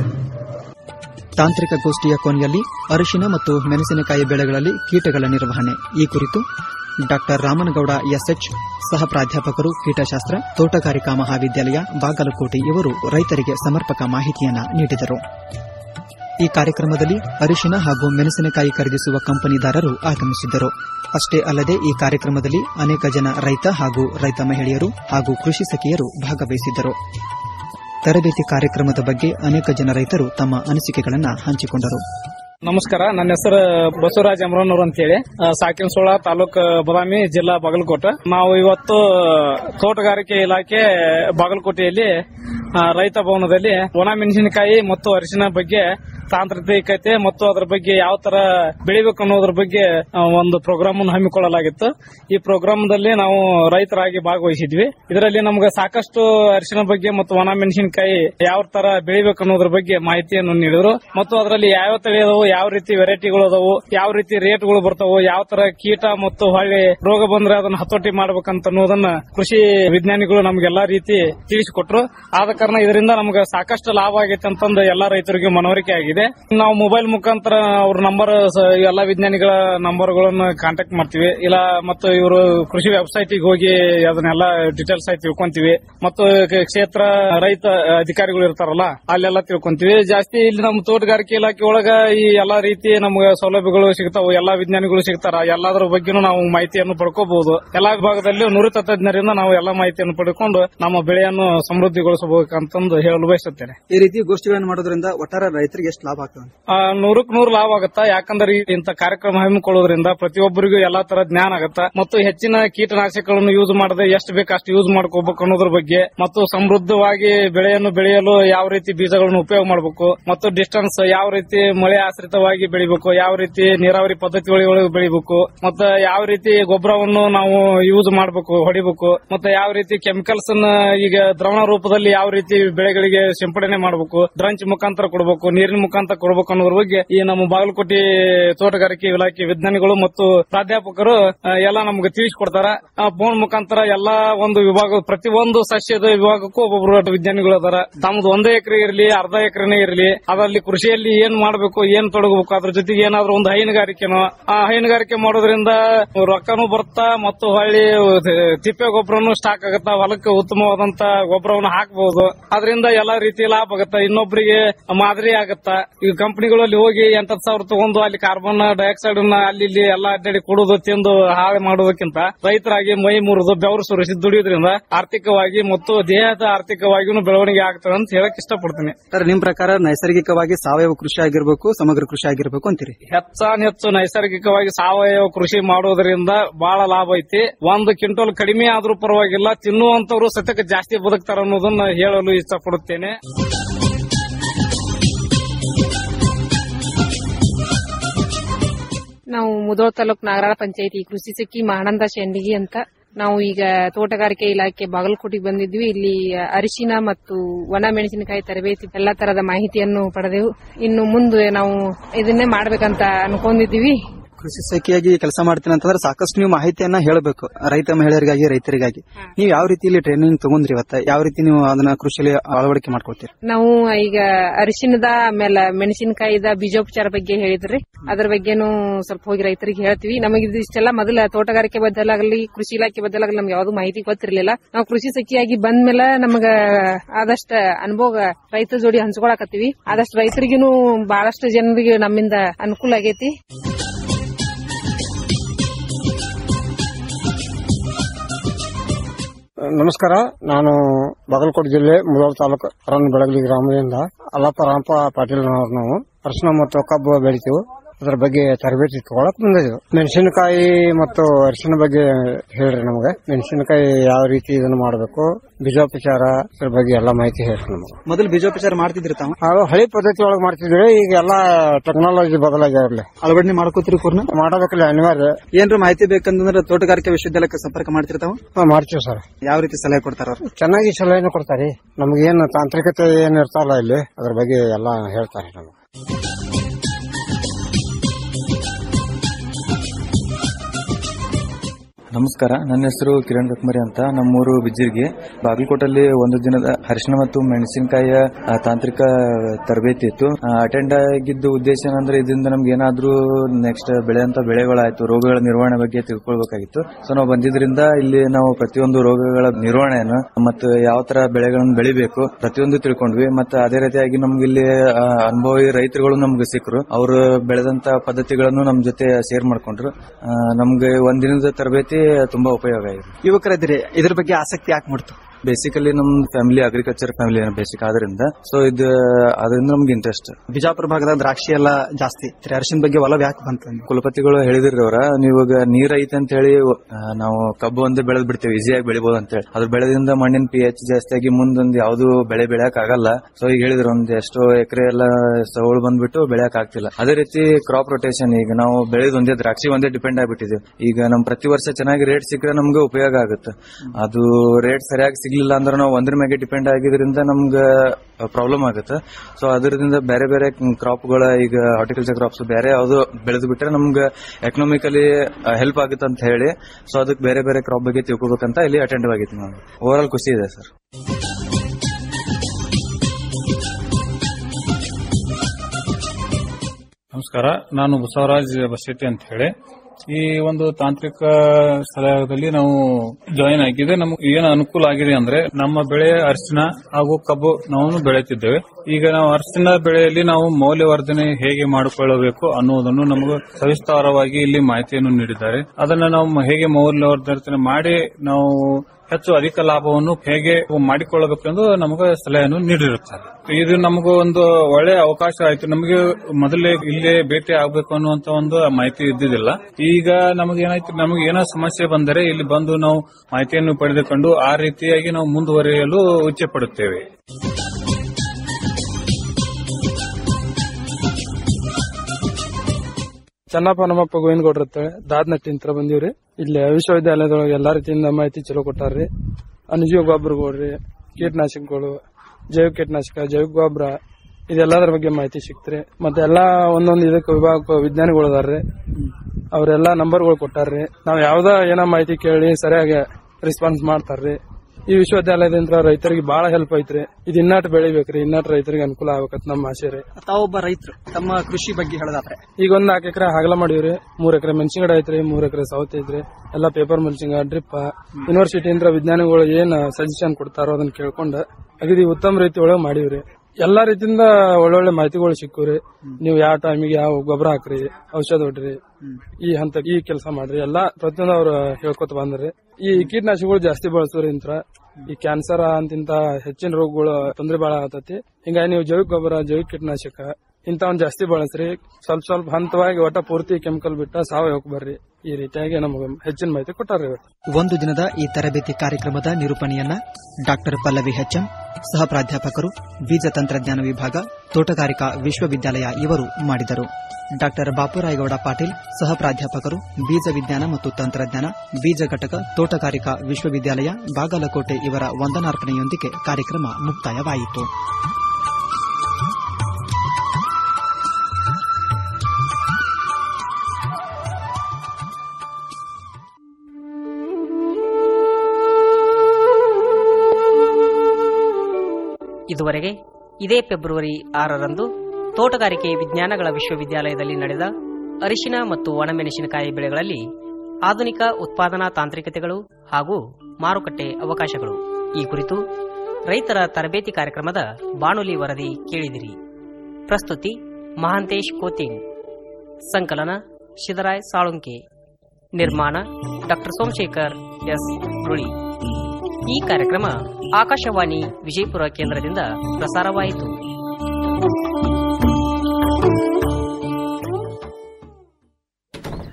ತಾಂತ್ರಿಕ ಗೋಷ್ಠಿಯ ಕೊನೆಯಲ್ಲಿ ಅರಿಶಿನ ಮತ್ತು ಮೆಣಸಿನಕಾಯಿ ಬೆಳೆಗಳಲ್ಲಿ ಕೀಟಗಳ ನಿರ್ವಹಣೆ ಈ ಕುರಿತು ಡಾಕ್ಟರ್ ರಾಮನಗೌಡ ಎಸ್ಎಚ್ ಸಹ ಪ್ರಾಧ್ಯಾಪಕರು ಕೀಟಶಾಸ್ತ್ರ ತೋಟಗಾರಿಕಾ ಮಹಾವಿದ್ಯಾಲಯ ಬಾಗಲಕೋಟೆ ಇವರು ರೈತರಿಗೆ ಸಮರ್ಪಕ ಮಾಹಿತಿಯನ್ನ ನೀಡಿದರು ಈ ಕಾರ್ಯಕ್ರಮದಲ್ಲಿ ಅರಿಶಿನ ಹಾಗೂ ಮೆಣಸಿನಕಾಯಿ ಖರೀದಿಸುವ ಕಂಪನಿದಾರರು ಆಗಮಿಸಿದ್ದರು ಅಷ್ಟೇ ಅಲ್ಲದೆ ಈ ಕಾರ್ಯಕ್ರಮದಲ್ಲಿ ಅನೇಕ ಜನ ರೈತ ಹಾಗೂ ರೈತ ಮಹಿಳೆಯರು ಹಾಗೂ ಕೃಷಿ ಸಖಿಯರು ಭಾಗವಹಿಸಿದ್ದರು ತರಬೇತಿ ಕಾರ್ಯಕ್ರಮದ ಬಗ್ಗೆ ಅನೇಕ ಜನ ರೈತರು ತಮ್ಮ ಅನಿಸಿಕೆಗಳನ್ನು ಹಂಚಿಕೊಂಡರು ನಮಸ್ಕಾರ ನನ್ನ ಹೆಸರು ಬಸವರಾಜ್ ಅಮರನೂರ್ ಅಂತೇಳಿ ಆ, ಸಾಕಿನಸೋಳ ತಾಲೂಕ್ ಬದಾಮಿ ಜಿಲ್ಲಾ ಬಾಗಲಕೋಟೆ ನಾವು ಇವತ್ತು ತೋಟಗಾರಿಕೆ ಇಲಾಖೆ ಬಾಗಲಕೋಟೆಯಲ್ಲಿ ಆ, ರೈತ ಭವನದಲ್ಲಿ ಒಣ ಮೆಣಸಿನಕಾಯಿ ಮತ್ತು ಅರಿಶಿನ ಬಗ್ಗೆ ತಾಂತ್ರಿಕತೆ ಮತ್ತು ಅದರ ಬಗ್ಗೆ ಯಾವ ತರ ಬೆಳಿಬೇಕು ಅನ್ನೋದ್ರ ಬಗ್ಗೆ ಆ, ಒಂದು ಪ್ರೋಗ್ರಾಮ್ ಅನ್ನು ಹಮ್ಮಿಕೊಳ್ಳಲಾಗಿತ್ತು ಈ ಪ್ರೋಗ್ರಾಮದಲ್ಲಿ ನಾವು ರೈತರಾಗಿ ಭಾಗವಹಿಸಿದ್ವಿ ಇದರಲ್ಲಿ ನಮಗೆ ಸಾಕಷ್ಟು ಅರಿಶಿನ ಬಗ್ಗೆ ಮತ್ತು ಒಣ ಮೆಣಸಿನಕಾಯಿ ಯಾವ ತರ ಬೆಳಿಬೇಕು ಅನ್ನೋದ್ರ ಬಗ್ಗೆ ಮಾಹಿತಿಯನ್ನು ನೀಡಿದ್ರು ಮತ್ತು ಅದರಲ್ಲಿ ಯಾವ ತಳಿ ಅದಾವು ಯಾವ ರೀತಿ ವೆರೈಟಿಗಳು ಅದಾವು ಯಾವ ರೀತಿ ರೇಟ್ಗಳು ಬರ್ತಾವು ಯಾವ ತರ ಕೀಟ ಮತ್ತು ಹೊಳ್ಳಿ ರೋಗ ಬಂದ್ರೆ ಅದನ್ನ ಹತೋಟಿ ಮಾಡ್ಬೇಕಂತ ಅನ್ನೋದನ್ನ ಕೃಷಿ ವಿಜ್ಞಾನಿಗಳು ನಮ್ಗೆಲ್ಲಾ ರೀತಿ ತಿಳಿಸಿಕೊಟ್ರು ಆದ ಕಾರಣ ಇದರಿಂದ ನಮ್ಗೆ ಸಾಕಷ್ಟು ಲಾಭ ಆಗೈತೆ ಅಂತಂದು ಎಲ್ಲಾ ರೈತರಿಗೆ ಮನವರಿಕೆ ಆಗಿದೆ ನಾವು ಮೊಬೈಲ್ ಮುಖಾಂತರ ಅವ್ರ ನಂಬರ್ ಎಲ್ಲಾ ವಿಜ್ಞಾನಿಗಳ ನಂಬರ್ಗಳನ್ನ ಕಾಂಟ್ಯಾಕ್ಟ್ ಮಾಡ್ತೀವಿ ಇಲ್ಲ ಮತ್ತು ಇವರು ಕೃಷಿ ವೆಬ್ಸೈಟ್ ಹೋಗಿ ಅದನ್ನೆಲ್ಲ ಡೀಟೇಲ್ಸ್ ಆಗಿ ತಿಳ್ಕೊಂತೀವಿ ಮತ್ತು ಕ- ಕ್ಷೇತ್ರ ರೈತ ಅಧಿಕಾರಿಗಳು ಇರ್ತಾರಲ್ಲ ಅಲ್ಲೆಲ್ಲ ತಿಳ್ಕೊಂತೀವಿ ಜಾಸ್ತಿ ಇಲ್ಲಿ ನಮ್ಮ ತೋಟಗಾರಿಕೆ ಇಲಾಖೆ ಒಳಗ ಈ ಎಲ್ಲಾ ರೀತಿ ನಮ್ಗೆ ಸೌಲಭ್ಯಗಳು ಸಿಗ್ತಾವು ಎಲ್ಲಾ ವಿಜ್ಞಾನಿಗಳು ಸಿಗ್ತಾರ ಎಲ್ಲಾದ್ರ ಬಗ್ಗೆನೂ ನಾವು ಮಾಹಿತಿಯನ್ನು ಪಡ್ಕೋಬಹುದು ಎಲ್ಲಾ ವಿಭಾಗದಲ್ಲಿ ನುರಿತ ತಜ್ಞರಿಂದ ನಾವು ಎಲ್ಲಾ ಮಾಹಿತಿಯನ್ನು ಪಡ್ಕೊಂಡು ನಮ್ಮ ಬೆಳೆಯನ್ನು ಸಮೃದ್ಧಿಗೊಳಿಸಬೇಕಂತಂದು ಹೇಳಲು ಬಯಸುತ್ತೇನೆ ಈ ರೀತಿ ಗೋಷ್ಠಿಗಳನ್ನು ಮಾಡೋದ್ರಿಂದ ಒಟ್ಟಾರೆ ರೈತರಿಗೆ ಎಷ್ಟು ಲಾಭ ಆಗ್ತದೆ ಆ, ನೂರಕ್ ನೂರು ಲಾಭ ಆಗತ್ತಾ ಯಾಕಂದ್ರೆ ಈ ಇಂಥ ಕಾರ್ಯಕ್ರಮ ಹಮ್ಮಿಕೊಳ್ಳೋದ್ರಿಂದ ಪ್ರತಿಯೊಬ್ಬರಿಗೂ ಎಲ್ಲಾ ತರ ಜ್ಞಾನ ಆಗತ್ತ ಮತ್ತು ಹೆಚ್ಚಿನ ಕೀಟನಾಶಕಗಳನ್ನು ಯೂಸ್ ಮಾಡದೆ ಎಷ್ಟು ಬೇಕು ಅಷ್ಟು ಯೂಸ್ ಮಾಡ್ಕೋಬೇಕು ಅನ್ನೋದ್ರ ಬಗ್ಗೆ ಮತ್ತು ಸಮೃದ್ಧವಾಗಿ ಬೆಳೆಯನ್ನು ಬೆಳೆಯಲು ಯಾವ ರೀತಿ ಬೀಜಗಳನ್ನು ಉಪಯೋಗ ಮಾಡಬೇಕು ಮತ್ತು ಡಿಸ್ಟೆನ್ಸ್ ಯಾವ ರೀತಿ ಮಳೆ ಆಶ್ರಿತವಾಗಿ ಬೆಳಿಬೇಕು ಯಾವ ರೀತಿ ನೀರಾವರಿ ಪದ್ಧತಿ ಒಳಗೆ ಬೆಳಿಬೇಕು ಮತ್ತೆ ಯಾವ ರೀತಿ ಗೊಬ್ಬರವನ್ನು ನಾವು ಯೂಸ್ ಮಾಡಬೇಕು ಹೊಡಿಬೇಕು ಮತ್ತೆ ಯಾವ ರೀತಿ ಕೆಮಿಕಲ್ಸ್ ಅನ್ನ ಈಗ ದ್ರವಣ ರೂಪದಲ್ಲಿ ಯಾವ ರೀತಿ ಬೆಳೆಗಳಿಗೆ ಸಿಂಪಡಣೆ ಮಾಡಬೇಕು ಡ್ರಂಚ್ ಮುಖಾಂತರ ಕೊಡಬೇಕು ನೀರಿನ ಮುಖಾಂತರ ಕೊಡಬೇಕು ಅನ್ನೋದ್ರ ಬಗ್ಗೆ ಈ ನಮ್ಮ ಬಾಗಲಕೋಟೆ ತೋಟಗಾರಿಕೆ ಇಲಾಖೆ ವಿಜ್ಞಾನಿಗಳು ಮತ್ತು ಪ್ರಾಧ್ಯಾಪಕರು ಆ, ಎಲ್ಲ ನಮ್ಗೆ ತಿಳಿಸಿಕೊಡ್ತಾರ ಫೋನ್ ಮುಖಾಂತರ ಎಲ್ಲಾ ಒಂದು ವಿಭಾಗ ಪ್ರತಿ ಒಂದು ಸಸ್ಯದ ವಿಭಾಗಕ್ಕೂ ಒಬ್ಬೊಬ್ರು ವಿಜ್ಞಾನಿಗಳು ಅದಾರ ತಮ್ದು ಒಂದೇ ಎಕರೆ ಇರಲಿ ಅರ್ಧ ಎಕರೆನೇ ಇರಲಿ ಅದರಲ್ಲಿ ಕೃಷಿಯಲ್ಲಿ ಏನ್ ಮಾಡಬೇಕು ಏನ್ ತೊಡಗಬೇಕು ಅದ್ರ ಜೊತೆಗೆ ಏನಾದ್ರು ಒಂದು ಹೈನುಗಾರಿಕೆನೋ ಆ ಹೈನುಗಾರಿಕೆ ಮಾಡೋದ್ರಿಂದ ರೊಕ್ಕನೂ ಬರ್ತಾ ಮತ್ತು ಹೊಳ್ಳಿ ತಿಪ್ಪೆ ಗೊಬ್ಬರನು ಸ್ಟಾಕ್ ಆಗತ್ತಾ ಹೊಲಕ್ಕೆ ಉತ್ತಮವಾದಂತ ಗೊಬ್ಬರವನ್ನು ಹಾಕಬಹುದು ಅದರಿಂದ ಎಲ್ಲಾ ರೀತಿ ಲಾಭ ಆಗತ್ತ ಇನ್ನೊಬ್ಬರಿಗೆ ಮಾದರಿ ಆಗತ್ತ ಈಗ ಕಂಪನಿಗಳಲ್ಲಿ ಹೋಗಿ ಎಂಟತ್ತು ಸಾವಿರ ತಗೊಂಡು ಅಲ್ಲಿ ಕಾರ್ಬನ್ ಡೈಆಕ್ಸೈಡ್ ನ ಅಲ್ಲಿ ಇಲ್ಲಿ ಎಲ್ಲಾ ಅಡ್ಡಾಡಿ ಕೊಡುದು ತಿಂದು ಹಾಳು ಮಾಡೋದಕ್ಕಿಂತ ರೈತರಾಗಿ ಮೈ ಮುರಿದು ಬೆವರು ಸುರಿಸಿ ದುಡಿಯೋದ್ರಿಂದ ಆರ್ಥಿಕವಾಗಿ ಮತ್ತು ದೇಹದ ಆರ್ಥಿಕವಾಗಿಯೂ ಬೆಳವಣಿಗೆ ಆಗ್ತದೆ ಅಂತ ಹೇಳಕ್ ಇಷ್ಟಪಡ್ತೀನಿ ಸರ್ ನಿಮ್ ಪ್ರಕಾರ ನೈಸರ್ಗಿಕವಾಗಿ ಸಾವಯವ ಕೃಷಿ ಆಗಿರ್ಬೇಕು ಸಮಗ್ರ ಕೃಷಿ ಆಗಿರ್ಬೇಕು ಅಂತೀರಿ ಹೆಚ್ಚಾನ್ ಹೆಚ್ಚು ನೈಸರ್ಗಿಕವಾಗಿ ಸಾವಯವ ಕೃಷಿ ಮಾಡೋದ್ರಿಂದ ಬಹಳ ಲಾಭ ಐತಿ ಒಂದು ಕ್ವಿಂಟಲ್ ಕಡಿಮೆ ಆದ್ರೂ ಪರವಾಗಿಲ್ಲ ತಿನ್ನುವಂತವ್ರು ಸತ್ಯಕ್ಕೆ ಜಾಸ್ತಿ ಬದುಕ್ತಾರ ಅನ್ನೋದನ್ನ ಹೇಳಲು ಇಷ್ಟಪಡುತ್ತೇನೆ ನಾವು ಮುದೋಳ ತಾಲೂಕ್ ನಾಗರಾಳ ಪಂಚಾಯತಿ ಕೃಷಿ ಸಖಿ ಮಹಾನಂದ ಶೆಂಡಿಗಿ ಅಂತ ನಾವು ಈಗ ತೋಟಗಾರಿಕೆ ಇಲಾಖೆ ಬಾಗಲಕೋಟೆಗೆ ಬಂದಿದ್ವಿ ಇಲ್ಲಿ ಅರಿಶಿನ ಮತ್ತು ಒಣ ಮೆಣಸಿನಕಾಯಿ ತರಬೇತಿ ಎಲ್ಲಾ ತರದ ಮಾಹಿತಿಯನ್ನು ಪಡೆದೆವು ಇನ್ನು ಮುಂದೆ ನಾವು ಇದನ್ನೇ ಮಾಡ್ಬೇಕಂತ ಅನ್ಕೊಂಡಿದೀವಿ ಕೃಷಿ ಸಖಿಯಾಗಿ ಕೆಲಸ ಮಾಡ್ತೀನಿ ಅಂತಂದ್ರೆ ಸಾಕಷ್ಟು ನೀವು ಮಾಹಿತಿಯನ್ನ ಹೇಳಬೇಕು ರೈತ ಮಹಿಳೆಯರಿಗಾಗಿ ರೈತರಿಗಾಗಿ ನೀವು ಯಾವ ರೀತಿಯಲ್ಲಿ ಟ್ರೈನಿಂಗ್ ತಗೊಂಡ್ರಿ ಇವತ್ತ ಯಾವ ರೀತಿ ನೀವು ಅದನ್ನ ಕೃಷಿಯಲ್ಲಿ ಅಳವಡಿಕೆ ಮಾಡ್ಕೊಳ್ತೀರಿ ನಾವು ಈಗ ಅರಿಶಿನದ ಆಮೇಲೆ ಮೆಣಸಿನಕಾಯಿದ ಬೀಜೋಪಚಾರ ಬಗ್ಗೆ ಹೇಳಿದ್ರಿ ಅದ್ರ ಬಗ್ಗೆನೂ ಸ್ವಲ್ಪ ಹೋಗಿ ರೈತರಿಗೆ ಹೇಳ್ತೀವಿ ನಮಗೆ ಇದಿಷ್ಟೆಲ್ಲ ಮೊದಲ ತೋಟಗಾರಿಕೆ ಬದಲಾಗಲಿ ಕೃಷಿ ಇಲಾಖೆ ಬದಲಾಗಲಿ ನಮ್ಗೆ ಯಾವ್ದು ಮಾಹಿತಿ ಗೊತ್ತಿರ್ಲಿಲ್ಲ ನಾವು ಕೃಷಿ ಸಖಿಯಾಗಿ ಬಂದ್ಮೇಲೆ ನಮಗ ಆದಷ್ಟ ಅನುಭವ ರೈತರ ಜೋಡಿ ಹಂಚ್ಕೊಳಕತ್ತೀವಿ ಆದಷ್ಟು ರೈತರಿಗೂ ಬಹಳಷ್ಟು ಜನರಿಗೆ ನಮ್ಮಿಂದ ಅನುಕೂಲ ಆಗೈತಿ ನಮಸ್ಕಾರ ನಾನು ಬಾಗಲಕೋಟೆ ಜಿಲ್ಲೆ ಮುದೋಳ ತಾಲೂಕು ಅರಣ್ಯ ಬೆಳಗಲಿ ಗ್ರಾಮದಿಂದ ಅಲ್ಲಪ್ಪ ರಾಮಪ್ಪ ಪಾಟೀಲ್ ನಾವು ಅರಿಶಿನ ಮತ್ತು ಕಬ್ಬು ಬೆಳಿತೀವಿ ಅದ್ರ ಬಗ್ಗೆ ತರಬೇತಿ ತಗೊಳಕ್ ಬಂದಿದ್ವು ಮೆಣಸಿನಕಾಯಿ ಮತ್ತು ಅರಿಶಿನ ಬಗ್ಗೆ ಹೇಳ್ರಿ ನಮಗೆ ಮೆಣಸಿನಕಾಯಿ ಯಾವ ರೀತಿ ಇದನ್ನ ಮಾಡಬೇಕು ಬೀಜೋಪಚಾರ ಅದ್ರ ಬಗ್ಗೆ ಎಲ್ಲ ಮಾಹಿತಿ ಹೇಳ್ರಿ ನಮಗೆ ಮೊದಲು ಬೀಜೋಪಚಾರ ಮಾಡ್ತಿದ್ರಿ ತಾವು ನಾವು ಹಳಿ ಪದ್ಧತಿ ಒಳಗೆ ಮಾಡ್ತಿದ್ವಿ ಈಗ ಎಲ್ಲ ಟೆಕ್ನಾಲಜಿ ಬದಲಾಗ್ಯಾವ್ರಲ್ಲ ಅಳವಡಿಕೆ ಮಾಡ್ಕೋತೀರಿ ಕೂರ್ನ ಮಾಡಬೇಕಲ್ಲ ಅನಿವಾರ್ಯ ಏನ್ರ ಮಾಹಿತಿ ಬೇಕಂತಂದ್ರೆ ತೋಟಗಾರಿಕೆ ವಿಶ್ವವಿದ್ಯಾಲಯಕ್ಕೆ ಸಂಪರ್ಕ ಮಾಡ್ತಿರ್ತಾವ ಹಾ, ಮಾಡ್ತೀವಿ ಸರ್ ಯಾವ ರೀತಿ ಸಲಹೆ ಕೊಡ್ತಾರ ಅವ್ರು ಚೆನ್ನಾಗಿ ಸಲಹೆನೂ ಕೊಡ್ತಾರೆ ನಮ್ಗೇನು ತಾಂತ್ರಿಕತೆ ಏನ್ ಇರ್ತಾವಲ್ಲ ಇಲ್ಲಿ ಅದ್ರ ಬಗ್ಗೆ ಎಲ್ಲ ಹೇಳ್ತಾರೆ ನಮ್ಗೆ ನಮಸ್ಕಾರ ನನ್ನ ಹೆಸರು ಕಿರಣ್ ಕಕ್ಮರಿ ಅಂತ ನಮ್ಮೂರು ಬಿಜ್ಜಿರ್ಗಿ ಬಾಗಲಕೋಟಲ್ಲಿ ಒಂದು ದಿನದ ಅರಿಶಿನ ಮತ್ತು ಮೆಣಸಿನಕಾಯಿಯ ಆ, ತಾಂತ್ರಿಕ ತರಬೇತಿ ಇತ್ತು ಅಟೆಂಡ್ ಆಗಿದ್ದ ಉದ್ದೇಶ ಏನಂದ್ರೆ ಇದರಿಂದ ನಮ್ಗೆ ಏನಾದ್ರೂ ನೆಕ್ಸ್ಟ್ ಬೆಳೆಯಂತ ಬೆಳೆಗಳಾಯ್ತು ರೋಗಗಳ ನಿರ್ವಹಣೆ ಬಗ್ಗೆ ತಿಳ್ಕೊಳ್ಬೇಕಾಗಿತ್ತು ಸೊ ನಾವು ಬಂದಿದ್ರಿಂದ ಇಲ್ಲಿ ನಾವು ಪ್ರತಿಯೊಂದು ರೋಗಗಳ ನಿರ್ವಹಣೆಯನ್ನು ಮತ್ತು ಯಾವ ತರ ಬೆಳೆಗಳನ್ನು ಬೆಳಿಬೇಕು ಪ್ರತಿಯೊಂದು ತಿಳ್ಕೊಂಡ್ವಿ ಮತ್ತು ಅದೇ ರೀತಿಯಾಗಿ ನಮ್ಗೆ ಇಲ್ಲಿ ಆ, ಅನುಭವಿ ರೈತರುಗಳು ನಮ್ಗೆ ಸಿಕ್ಕರು ಅವರು ಬೆಳೆದಂತ ಪದ್ಧತಿಗಳನ್ನು ನಮ್ ಜೊತೆ ಶೇರ್ ಮಾಡ್ಕೊಂಡ್ರು ಆ, ನಮ್ಗೆ ಒಂದಿನದ ತರಬೇತಿ ತುಂಬಾ ಉಪಯೋಗ ಆಗಿದೆ ಯುವಕರಿದ್ದೀರಿ ಇದ್ರ ಬಗ್ಗೆ ಆಸಕ್ತಿ ಯಾಕೆ ಮಾಡ್ತು ಬೇಸಿಕಲಿ ನಮ್ ಫ್ಯಾಮಿಲಿ ಅಗ್ರಿಕಲ್ಚರ್ ಫ್ಯಾಮಿಲಿ ಬೇಸಿಕ್ ಆದ್ರಿಂದ ಸೊ ಇದು ಅದರಿಂದ ನಮ್ಗೆ ಇಂಟ್ರೆಸ್ಟ್ ಬಿಜಾಪುರ ಭಾಗದ ದ್ರಾಕ್ಷಿ ಎಲ್ಲ ಜಾಸ್ತಿ ಅರಿಶಿನ ಬಗ್ಗೆ ಒಲವು ಯಾಕೆ ಬಂತು ಕುಲಪತಿಗಳು ಹೇಳಿದ್ರಿ ಅವರ ನೀವಾಗ ನೀರ್ ಐತೆ ಅಂತ ಹೇಳಿ ಆ, ನಾವು ಕಬ್ಬು ಒಂದೇ ಬೆಳೆದ್ ಬಿಡ್ತೇವೆ ಈಸಿಯಾಗಿ ಬೆಳಿಬಹುದು ಅಂತ ಹೇಳಿ ಅದ್ರ ಬೆಳೆದಿಂದ ಮಣ್ಣಿನ ಪಿ ಎಚ್ ಜಾಸ್ತಿ ಆಗಿ ಮುಂದೊಂದು ಯಾವ್ದು ಬೆಳೆ ಬೆಳೆಯಕ್ ಆಗಲ್ಲ ಸೊ ಈಗ ಹೇಳಿದ್ರು ಒಂದ್ ಎಷ್ಟೋ ಎಕರೆ ಎಲ್ಲ ಸವಳು ಬಂದ್ಬಿಟ್ಟು ಬೆಳೆಯಕ್ ಆಗ್ತಿಲ್ಲ ಅದೇ ರೀತಿ ಕ್ರಾಪ್ ರೊಟೇಷನ್ ಈಗ ನಾವು ಬೆಳೆದ ಒಂದೇ ದ್ರಾಕ್ಷಿ ಒಂದೇ ಡಿಪೆಂಡ್ ಆಗ್ಬಿಟ್ಟಿದೆ ಈಗ ನಮ್ ಪ್ರತಿ ವರ್ಷ ಚೆನ್ನಾಗಿ ರೇಟ್ ಸಿಕ್ಕರೆ ನಮ್ಗೆ ಉಪಯೋಗ ಆಗುತ್ತೆ ಅದು ರೇಟ್ ಸರಿಯಾಗಿ ಸಿಗ್ಲಿಲ್ಲ ಅಂದ್ರೆ ನಾವು ಒಂದ್ರ ಮೇಲೆ ಡಿಪೆಂಡ್ ಆಗಿದ್ರಿಂದ ನಮ್ಗೆ ಪ್ರಾಬ್ಲಮ್ ಆಗುತ್ತೆ ಸೊ ಅದರಿಂದ ಬೇರೆ ಬೇರೆ ಕ್ರಾಪ್ಗಳ ಈಗ ಹಾರ್ಟಿಕಲ್ಚರ್ ಕ್ರಾಪ್ಸ್ ಬೇರೆ ಯಾವ್ದು ಬೆಳೆದು ಬಿಟ್ರೆ ನಮ್ಗೆ ಎಕನಾಮಿಕಲಿ ಹೆಲ್ಪ್ ಆಗುತ್ತೆ ಅಂತ ಹೇಳಿ ಸೊ ಅದಕ್ಕೆ ಬೇರೆ ಬೇರೆ ಕ್ರಾಪ್ ಬಗ್ಗೆ ತಿಳ್ಕೊಬೇಕಂತ ಇಲ್ಲಿ ಅಟೆಂಡ್ ಆಗಿತ್ತು ನಾನು ಓವರ್ ಆಲ್ ಖುಷಿ ಇದೆ ಸರ್ ನಮಸ್ಕಾರ ನಾನು ಬಸವರಾಜ್ ಬಸೆಟ್ಟಿ ಅಂತ ಹೇಳಿ ಈ ಒಂದು ತಾಂತ್ರಿಕ ಸಲಹೆಯಲ್ಲಿ ನಾವು ಜಾಯಿನ್ ಆಗಿದ್ದೆ ನಮ್ಗೆ ಏನು ಅನುಕೂಲ ಆಗಿದೆ ಅಂದ್ರೆ ನಮ್ಮ ಬೆಳೆ ಅರಿಶಿನ ಹಾಗೂ ಕಬ್ಬು ನಾವು ಬೆಳೆತಿದ್ದೇವೆ ಈಗ ನಾವು ಅರಿಶಿನ ಬೆಳೆಯಲ್ಲಿ ನಾವು ಮೌಲ್ಯವರ್ಧನೆ ಹೇಗೆ ಮಾಡಿಕೊಳ್ಳಬೇಕು ಅನ್ನುವುದನ್ನು ನಮಗೆ ಸವಿಸ್ತಾರವಾಗಿ ಇಲ್ಲಿ ಮಾಹಿತಿಯನ್ನು ನೀಡಿದ್ದಾರೆ ಅದನ್ನ ನಾವು ಹೇಗೆ ಮೌಲ್ಯವರ್ಧನೆ ಮಾಡಿ ನಾವು ಹೆಚ್ಚು ಅಧಿಕ ಲಾಭವನ್ನು ಹೇಗೆ ಮಾಡಿಕೊಳ್ಳಬೇಕೆಂದು ನಮಗೆ ಸಲಹೆಯನ್ನು ನೀಡಿರುತ್ತಾರೆ ಇದು ನಮಗೂ ಒಂದು ಒಳ್ಳೆ ಅವಕಾಶ ಆಯ್ತು ನಮಗೆ ಮೊದಲೇ ಇಲ್ಲೇ ಭೇಟಿ ಆಗಬೇಕು ಅನ್ನುವಂತ ಒಂದು ಮಾಹಿತಿ ಇದ್ದಿದ್ದಿಲ್ಲ ಈಗ ನಮಗೆ ಏನಾಯ್ತು ನಮಗೆ ಏನೋ ಸಮಸ್ಯೆ ಬಂದರೆ ಇಲ್ಲಿ ಬಂದು ನಾವು ಮಾಹಿತಿಯನ್ನು ಪಡೆದುಕೊಂಡು ಆ ರೀತಿಯಾಗಿ ನಾವು ಮುಂದುವರಿಯಲು ಇಚ್ಛೆ ಪಡುತ್ತೇವೆ ಚೆನ್ನಪ್ಪ ನಮ್ಮಪ್ಪ ಗೋವಿಂದಗೌಡ್ರ ಅಂತೇಳಿ ದಾದ್ನಟ್ಟಿಂತ್ರ ಬಂದೀವ್ರಿ ಇಲ್ಲಿ ವಿಶ್ವವಿದ್ಯಾಲಯದೊಳಗೆ ಎಲ್ಲಾ ರೀತಿಯಿಂದ ಮಾಹಿತಿ ಚಲೋ ಕೊಟ್ಟಾರ್ರಿ ಅನುಜೀವ ಗೊಬ್ಬರಗಳ್ರಿ ಕೀಟನಾಶಕಗಳು ಜೈವಿಕ ಕೀಟನಾಶಕ ಜೈವಿಕ ಗೊಬ್ಬರ ಇದೆಲ್ಲದರ ಬಗ್ಗೆ ಮಾಹಿತಿ ಸಿಕ್ತ್ರಿ ಮತ್ತೆ ಎಲ್ಲಾ ಒಂದೊಂದು ಇದಕ್ಕೆ ವಿಭಾಗ ವಿಜ್ಞಾನಿಗಳು ಅದಾರ್ರಿ ಅವರೆಲ್ಲಾ ನಂಬರ್ಗಳು ಕೊಟ್ಟಾರ್ರಿ ನಾವ್ ಯಾವ್ದ ಏನೋ ಮಾಹಿತಿ ಕೇಳಿ ಸರಿಯಾಗಿ ರೆಸ್ಪಾನ್ಸ್ ಮಾಡ್ತಾರ್ರಿ ಈ ವಿಶ್ವವಿದ್ಯಾಲಯದಿಂದ ರೈತರಿಗೆ ಬಹಳ ಹೆಲ್ಪ್ ಐತ್ರಿ ಇದು ಇನ್ನಾಟ್ ಬೆಳಿಬೇಕ್ರಿ ಇನ್ನಾಟ್ ರೈತರಿಗೆ ಅನುಕೂಲ ಆಗ್ಬೇಕಂತ ನಮ್ಮ ಆಸೆ ರೀ ತಾವೊಬ್ಬ ರೈತರು ತಮ್ಮ ಕೃಷಿ ಬಗ್ಗೆ ಹೇಳೋದಾದ್ರೆ ಈಗ ಒಂದ್ ನಾಲ್ಕು ಎಕರೆ ಹಾಗಲ ಮಾಡೀವ್ರಿ ಮೂರ್ ಎಕರೆ ಮೆಣಸಿನ ಗಿಡ ಐತ್ರಿ ಮೂರ್ ಎಕರೆ ಸೌತೆ ಐತ್ರಿ ಎಲ್ಲಾ ಪೇಪರ್ ಮಲ್ಚಿಂಗ್ ಡ್ರಿಪ್ ಯೂನಿವರ್ಸಿಟಿಯಿಂದ ವಿಜ್ಞಾನಿಗಳು ಏನ್ ಸಜೆಷನ್ ಕೊಡ್ತಾರೋ ಅದನ್ನ ಕೇಳ್ಕೊಂಡ ಅಗದಿ ಉತ್ತಮ ರೀತಿ ಒಳಗೆ ಮಾಡೀವ್ರಿ ಎಲ್ಲಾ ರೀತಿಯಿಂದ ಒಳ್ಳೊಳ್ಳೆ ಮಾಹಿತಿಗಳು ಸಿಕ್ಕವ್ರಿ ನೀವು ಯಾವ ಟೈಮಿಗೆ ಯಾವ ಗೊಬ್ಬರ ಹಾಕ್ರಿ ಔಷಧ ಹೊಡ್ರಿ ಈ ಹಂತ ಈ ಕೆಲಸ ಮಾಡ್ರಿ ಎಲ್ಲಾ ಪ್ರತಿಯೊಂದು ಅವ್ರು ಹೇಳ್ಕೊತ ಬಂದ್ರಿ ಈ ಕೀಟನಾಶಕಗಳು ಜಾಸ್ತಿ ಬಳಸೋರಿ ಇಂತ್ರ ಈ ಕ್ಯಾನ್ಸರ್ ಅಂತಿಂತ ಹೆಚ್ಚಿನ ರೋಗಗಳು ತೊಂದರೆ ಬಹಳ ಆಗತೈತಿ ಹಿಂಗಾಗಿ ನೀವು ಜೈವಿಕ ಗೊಬ್ಬರ ಜೈವಿಕ ಕೀಟನಾಶಕ ಇಂಥವನ್ ಜಾಸ್ತಿ ಬಳಸ್ರಿ ಸ್ವಲ್ಪ ಸ್ವಲ್ಪ ಹಂತವಾಗಿ ಒಟ್ಟ ಪೂರ್ತಿ ಕೆಮಿಕಲ್ ಬಿಟ್ಟ ಸಾವಯವಕ್ ಬರ್ರಿ ಈ ರೀತಿಯಾಗಿ ನಮಗೆ ಹೆಚ್ಚಿನ ಮಾಹಿತಿ ಕೊಟ್ಟಾರ್ರಿ ಇವತ್ತು ಒಂದು ದಿನದ ಈ ತರಬೇತಿ ಕಾರ್ಯಕ್ರಮದ ನಿರೂಪಣೆಯನ್ನ ಡಾಕ್ಟರ್ ಪಲ್ಲವಿ ಹೆಚ್ಎಂ ಸಹ ಪ್ರಾಧ್ಯಾಪಕರು ಬೀಜ ತಂತ್ರಜ್ಞಾನ ವಿಭಾಗ ತೋಟಗಾರಿಕಾ ವಿಶ್ವವಿದ್ಯಾಲಯ ಇವರು ಮಾಡಿದರು ಡಾಕ್ಟರ್ ಬಾಪುರಾಯಗೌಡ ಪಾಟೀಲ್ ಸಹ ಪ್ರಾಧ್ಯಾಪಕರು ಬೀಜ ವಿಜ್ಞಾನ ಮತ್ತು ತಂತ್ರಜ್ಞಾನ ಬೀಜ ಘಟಕ ತೋಟಗಾರಿಕಾ ವಿಶ್ವವಿದ್ಯಾಲಯ ಬಾಗಲಕೋಟೆ ಇವರ ವಂದನಾರ್ಪಣೆಯೊಂದಿಗೆ ಕಾರ್ಯಕ್ರಮ ಮುಕ್ತಾಯವಾಯಿತು ಇದುವರೆಗೆ ಇದೇ ಫೆಬ್ರವರಿ ಆರರಂದು ತೋಟಗಾರಿಕೆ ವಿಜ್ಞಾನಗಳ ವಿಶ್ವವಿದ್ಯಾಲಯದಲ್ಲಿ ನಡೆದ ಅರಿಶಿನ ಮತ್ತು ಒಣಮೆಣಸಿನಕಾಯಿ ಬೆಳೆಗಳಲ್ಲಿ ಆಧುನಿಕ ಉತ್ಪಾದನಾ ತಾಂತ್ರಿಕತೆಗಳು ಹಾಗೂ ಮಾರುಕಟ್ಟೆ ಅವಕಾಶಗಳು ಈ ಕುರಿತು ರೈತರ ತರಬೇತಿ ಕಾರ್ಯಕ್ರಮದ ಬಾನುಲಿ ವರದಿ ಕೇಳಿದಿರಿ ಪ್ರಸ್ತುತಿ ಮಹಾಂತೇಶ್ ಕೋತಿಂಗ್ ಸಂಕಲನ ಶಿದರಾಯ್ ಸಾಳುಂಕೆ ನಿರ್ಮಾಣ ಡಾಕ್ಟರ್ ಸೋಮಶೇಖರ್ ಎಸ್ ರುಳಿ ಈ ಕಾರ್ಯಕ್ರಮ ಆಕಾಶವಾಣಿ ವಿಜಯಪುರ ಕೇಂದ್ರದಿಂದ ಪ್ರಸಾರವಾಯಿತು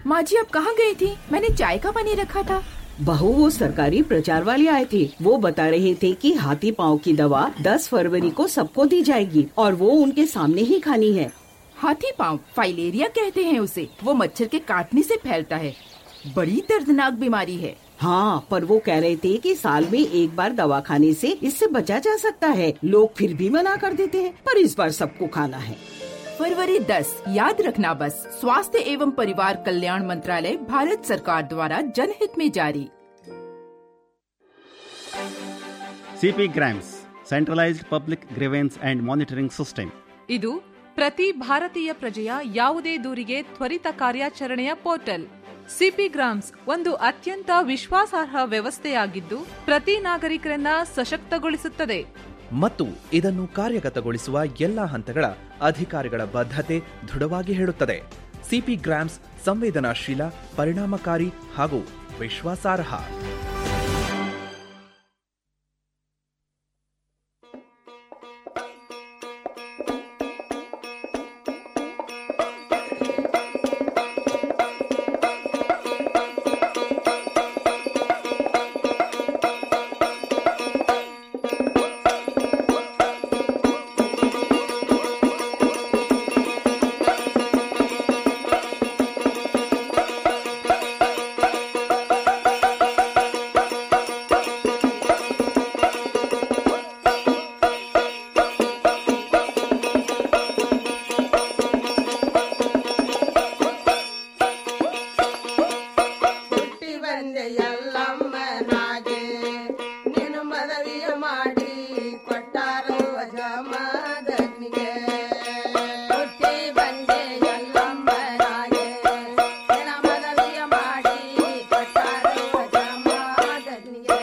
माँ जी आप कहाँ गई थी मैंने चाय का पानी रखा था बहू वो सरकारी प्रचार वाले आए थे वो बता रहे थे कि हाथी पाँव की दवा 10 फरवरी को सबको दी जाएगी और वो उनके सामने ही खानी है हाथी पाँव फाइलेरिया कहते हैं उसे वो मच्छर के काटने से फैलता है बड़ी दर्दनाक बीमारी है हाँ पर वो कह रहे थे कि साल में एक बार दवा खाने से इससे बचा जा सकता है लोग फिर भी मना कर देते हैं पर इस बार सबको खाना है फरवरी 10 याद रखना बस स्वास्थ्य एवं परिवार कल्याण मंत्रालय भारत सरकार द्वारा जनहित में जारी CPGRAMS centralised public grievance and monitoring system ಇದು ಪ್ರತಿ ಭಾರತೀಯ ಪ್ರಜೆಯ ಯಾವುದೇ ದೂರಿಗೆ ತ್ವರಿತ ಕಾರ್ಯಾಚರಣೆಯ ಪೋರ್ಟಲ್ ಸಿಪಿ ಗ್ರಾಮ್ಸ್ ಒಂದು ಅತ್ಯಂತ ವಿಶ್ವಾಸಾರ್ಹ ವ್ಯವಸ್ಥೆಯಾಗಿದ್ದು ಪ್ರತಿ ನಾಗರಿಕರನ್ನ ಸಶಕ್ತಗೊಳಿಸುತ್ತದೆ ಮತ್ತು ಇದನ್ನು ಕಾರ್ಯಗತಗೊಳಿಸುವ ಎಲ್ಲಾ ಹಂತಗಳ ಅಧಿಕಾರಿಗಳ ಬದ್ಧತೆ ದೃಢವಾಗಿ ಹೇಳುತ್ತದೆ ಸಿಪಿ ಗ್ರಾಮ್ಸ್ ಸಂವೇದನಾಶೀಲ ಪರಿಣಾಮಕಾರಿ ಹಾಗೂ ವಿಶ್ವಾಸಾರ್ಹ ಹುಟ್ಟಿ ಬಂದೆ ಎಲ್ಲಮ್ಮನಾಗೆ ನೀನು ಮದವಿಯ ಮಾಡಿ ಕೊಟ್ಟಾರು ಅಜಮದಗ್ನಿಗೆ ಹುಟ್ಟಿ ಬಂದೆ ಎಲ್ಲಮ್ಮನಾಗೆ ನಿನ್ನ ಮದವಿಯ ಮಾಡಿ ಕೊಟ್ಟಾರು ಅಜಮದಗ್ನಿಗೆ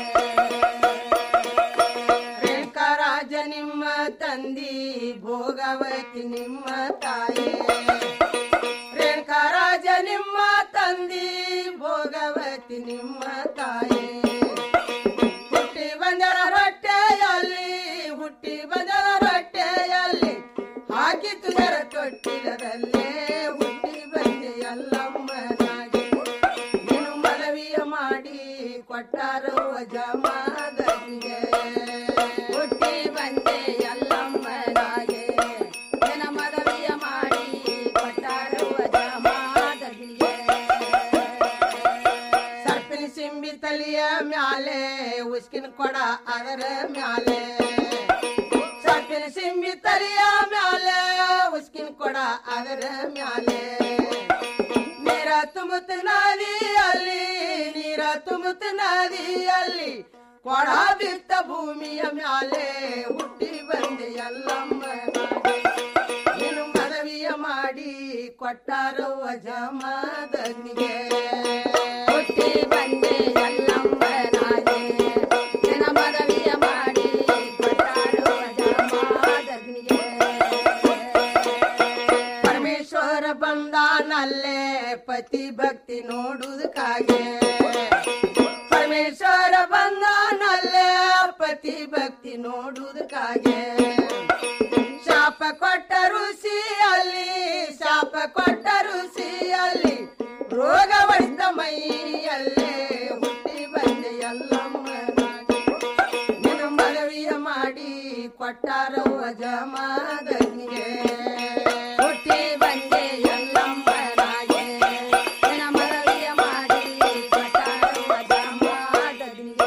ರೇಖಾರಾಜ ನಿಮ್ಮ ತಂದಿ ಭೋಗವತಿ ನಿಮ್ಮ ತಾಯಿ ರೇಣುಕರಾಜ ನಿಮ್ಮ ತಂದಿ ಭೋಗವತಿ ನಿಮ್ಮ ತಾಯಿ ಹುಟ್ಟಿ ಬಂದರ ರೊಟ್ಟೆಯಲ್ಲಿ ಹುಟ್ಟಿ ಬಂದರ ರೊಟ್ಟೆಯಲ್ಲಿ ಹಾಕಿ ತುದರ ತೊಟ್ಟಿಲದಲ್ಲೇ ಹುಟ್ಟಿ ಬಂದೆ ಎಲ್ಲಮ್ಮನಾಗಿ ನೀನು ಮನವಿಯ ಮಾಡಿ ಕೊಟ್ಟಾರು ಅಜಮಾದನಿಗೆ ಹುಟ್ಟಿ ಬಂದೆ ಎಲ್ಲಮ್ಮನಾಗೆ ನಿನ್ನ ಮನವಿಯ ಮಾಡಿ ಕೊಟ್ಟಾರು ಅಜಮಾದನಿಗೆ ಸರ್ಪಿನ ಸಿಂಬಿ ತಲಿಯ ಮ್ಯಾಲೆ ಉಸ್ಕಿನ ಕೊಡ ಅದರ ಮ್ಯಾಲೆ ಸರ್ಪಿನ ಸಿಂಬಿ ತಲಿಯ ಮ್ಯಾಲೆ ಉಸ್ಕಿನ ಕೊಡ ಅದರ ಮ್ಯಾಲೆ ನೀರ ತುಂಬುತ್ತ ನದಿಯಲ್ಲಿ ನೀರ ತುಂಬುತ್ತ ನದಿಯಲ್ಲಿ ಕೊಡ ಬಿತ್ತ ಭೂಮಿಯ ಮ್ಯಾಲೆ ಹುಟ್ಟಿ ಬಂದೆ ಎಲ್ಲಮ್ಮ ನೀನು ಮನವಿಯ ಮಾಡಿ ಕೊಟ್ಟಾರೋ ಅಜಮದನಿಗೆ ಹುಟ್ಟಿ ಬಂದೆ ಎಲ್ಲಮ್ಮನಾಗೆ ನಿನ್ನ ಮನವಿಯ ಮಾಡಿ ಕೊಟ್ಟಾರೋ ಅಜಮದನಿಗೆ ಪರಮೇಶ್ವರ ಬಂದಾನಲ್ಲೇ ಪತಿ ಭಕ್ತಿ ನೋಡುವುದಕ್ಕಾಗೆ ಪರಮೇಶ್ವರ ಬಂದಾನಲ್ಲೇ ಪತಿ ಭಕ್ತಿ ನೋಡುವುದಕ್ಕಾಗೆ ಶಾಪ ಕೊಟ್ಟ ಋಷಿಯಲ್ಲಿ ಶಾಪ ಕೊಟ್ಟ ಋಷಿಯಲ್ಲಿ ರೋಗ ಹೊಡೆದ ಮೈಯಲ್ಲೇ ಹುಟ್ಟಿ ಬಂದೆ ಎಲ್ಲಮ್ಮನಾಗಿ ನಿನ್ನ ಮನವಿಯ ಮಾಡಿ ಕೊಟ್ಟಾರೋ ಅಜಮಾದನಿಗೆ ಹುಟ್ಟಿ ಬಂದೆ ಎಲ್ಲಮ್ಮನಾಗೆ ನಿನ್ನ ಮನವಿಯ ಮಾಡಿ ಕೊಟ್ಟಾರೋ ಅಜಮಾದನಿಗೆ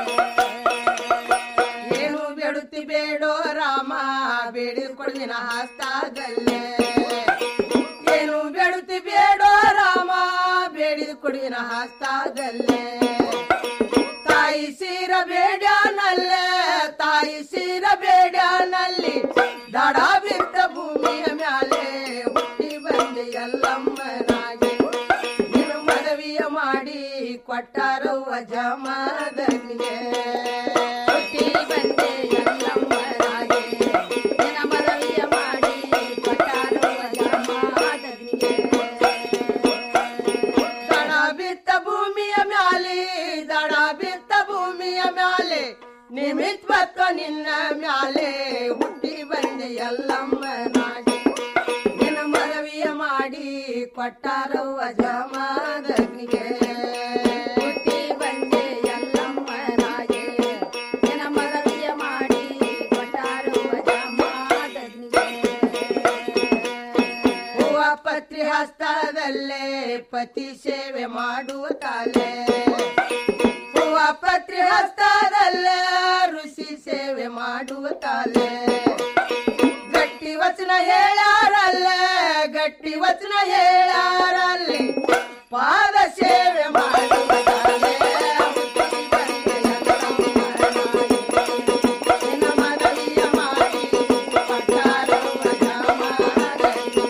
ಏನು ಬೇಡುತ್ತಿ ಬೇಡೋ ರಾಮ ಬೇಡಿದ ಕೊಡ್ದಿನ ಹಸ್ತಾದಲ್ಲೇ ಏನು ಬೇಡುತ್ತಿ ಬೇಡೋ ರಾಮ ಬೇಡಿದ ಕೊಡಿನ ಹಸ್ತಾದಲ್ಲೇ ತಾಯಿ ಸೀರ ಬೇಡ್ಯಾನಲ್ಲೇ ತಾಯಿ ಸೀರ ಬೇಡ್ಯಾನಲ್ಲಿ ದಡ ಬಿದ್ದ ಭೂಮಿಯ ಮ್ಯಾಲೆ ಹುಟ್ಟಿ ಬಂದೆ ಎಲ್ಲಮ್ಮನಾಗಿ ನೀನು ಮನವಿಯ ಮಾಡಿ ಕೊಟ್ಟಾರೋ ಅಜಮದನಿಗೆ ಹುಟ್ಟಿ ಬಂದೆ ಎಲ್ಲಮ್ಮನಾಗಿ ನಿನ್ನ ಮನವಿಯ ಮಾಡಿ ಕೊಟ್ಟಾರೋ ಅಜಮದನಿಗೆ ದಡ ಬಿತ್ತ ಭೂಮಿಯ ಮ್ಯಾಲೆ ದಡ ಬಿತ್ತ ಭೂಮಿಯ ಮ್ಯಾಲೆ ನಿಮಿತ್ವತ್ವ ನಿನ್ನ ಮ್ಯಾಲೆ ಹುಟ್ಟಿ ಬಂದೆ ಎಲ್ಲಮ್ಮನಾಗಿ ನಿನ್ನ ಮನವಿಯ ಮಾಡಿ ಕೊಟ್ಟಾರವ್ವ ಜಮಾದಗ್ನಿಗೆ ಹುಟ್ಟಿ ಬಂದೆ ಎಲ್ಲಮ್ಮನಾಗೆ ನಿನ್ನ ಮರವಿಯ ಮಾಡಿ ಕೊಟ್ಟಾರವ್ವ ಜಮಾದಗ್ನಿಗೆ ಹೂವ ಪತ್ರಿ ಹಸ್ತದಲ್ಲೇ ಪತಿ ಸೇವೆ ಮಾಡುವ ತಾಲೆ ಹೂವ ಪತ್ರಿ ಹಸ್ತದಲ್ಲೇ ಋಷಿ ಸೇವೆ ಮಾಡುವ ತಾಲೆ ಗಟ್ಟಿ ವಚನ ಹೇಳಾರಲ್ಲ ಗಟ್ಟಿ ವಚನ ಹೇಳಾರಲ್ಲಿ ಪಾದ ಸೇವೆ ಮಾಡುವ ತಾಲೆ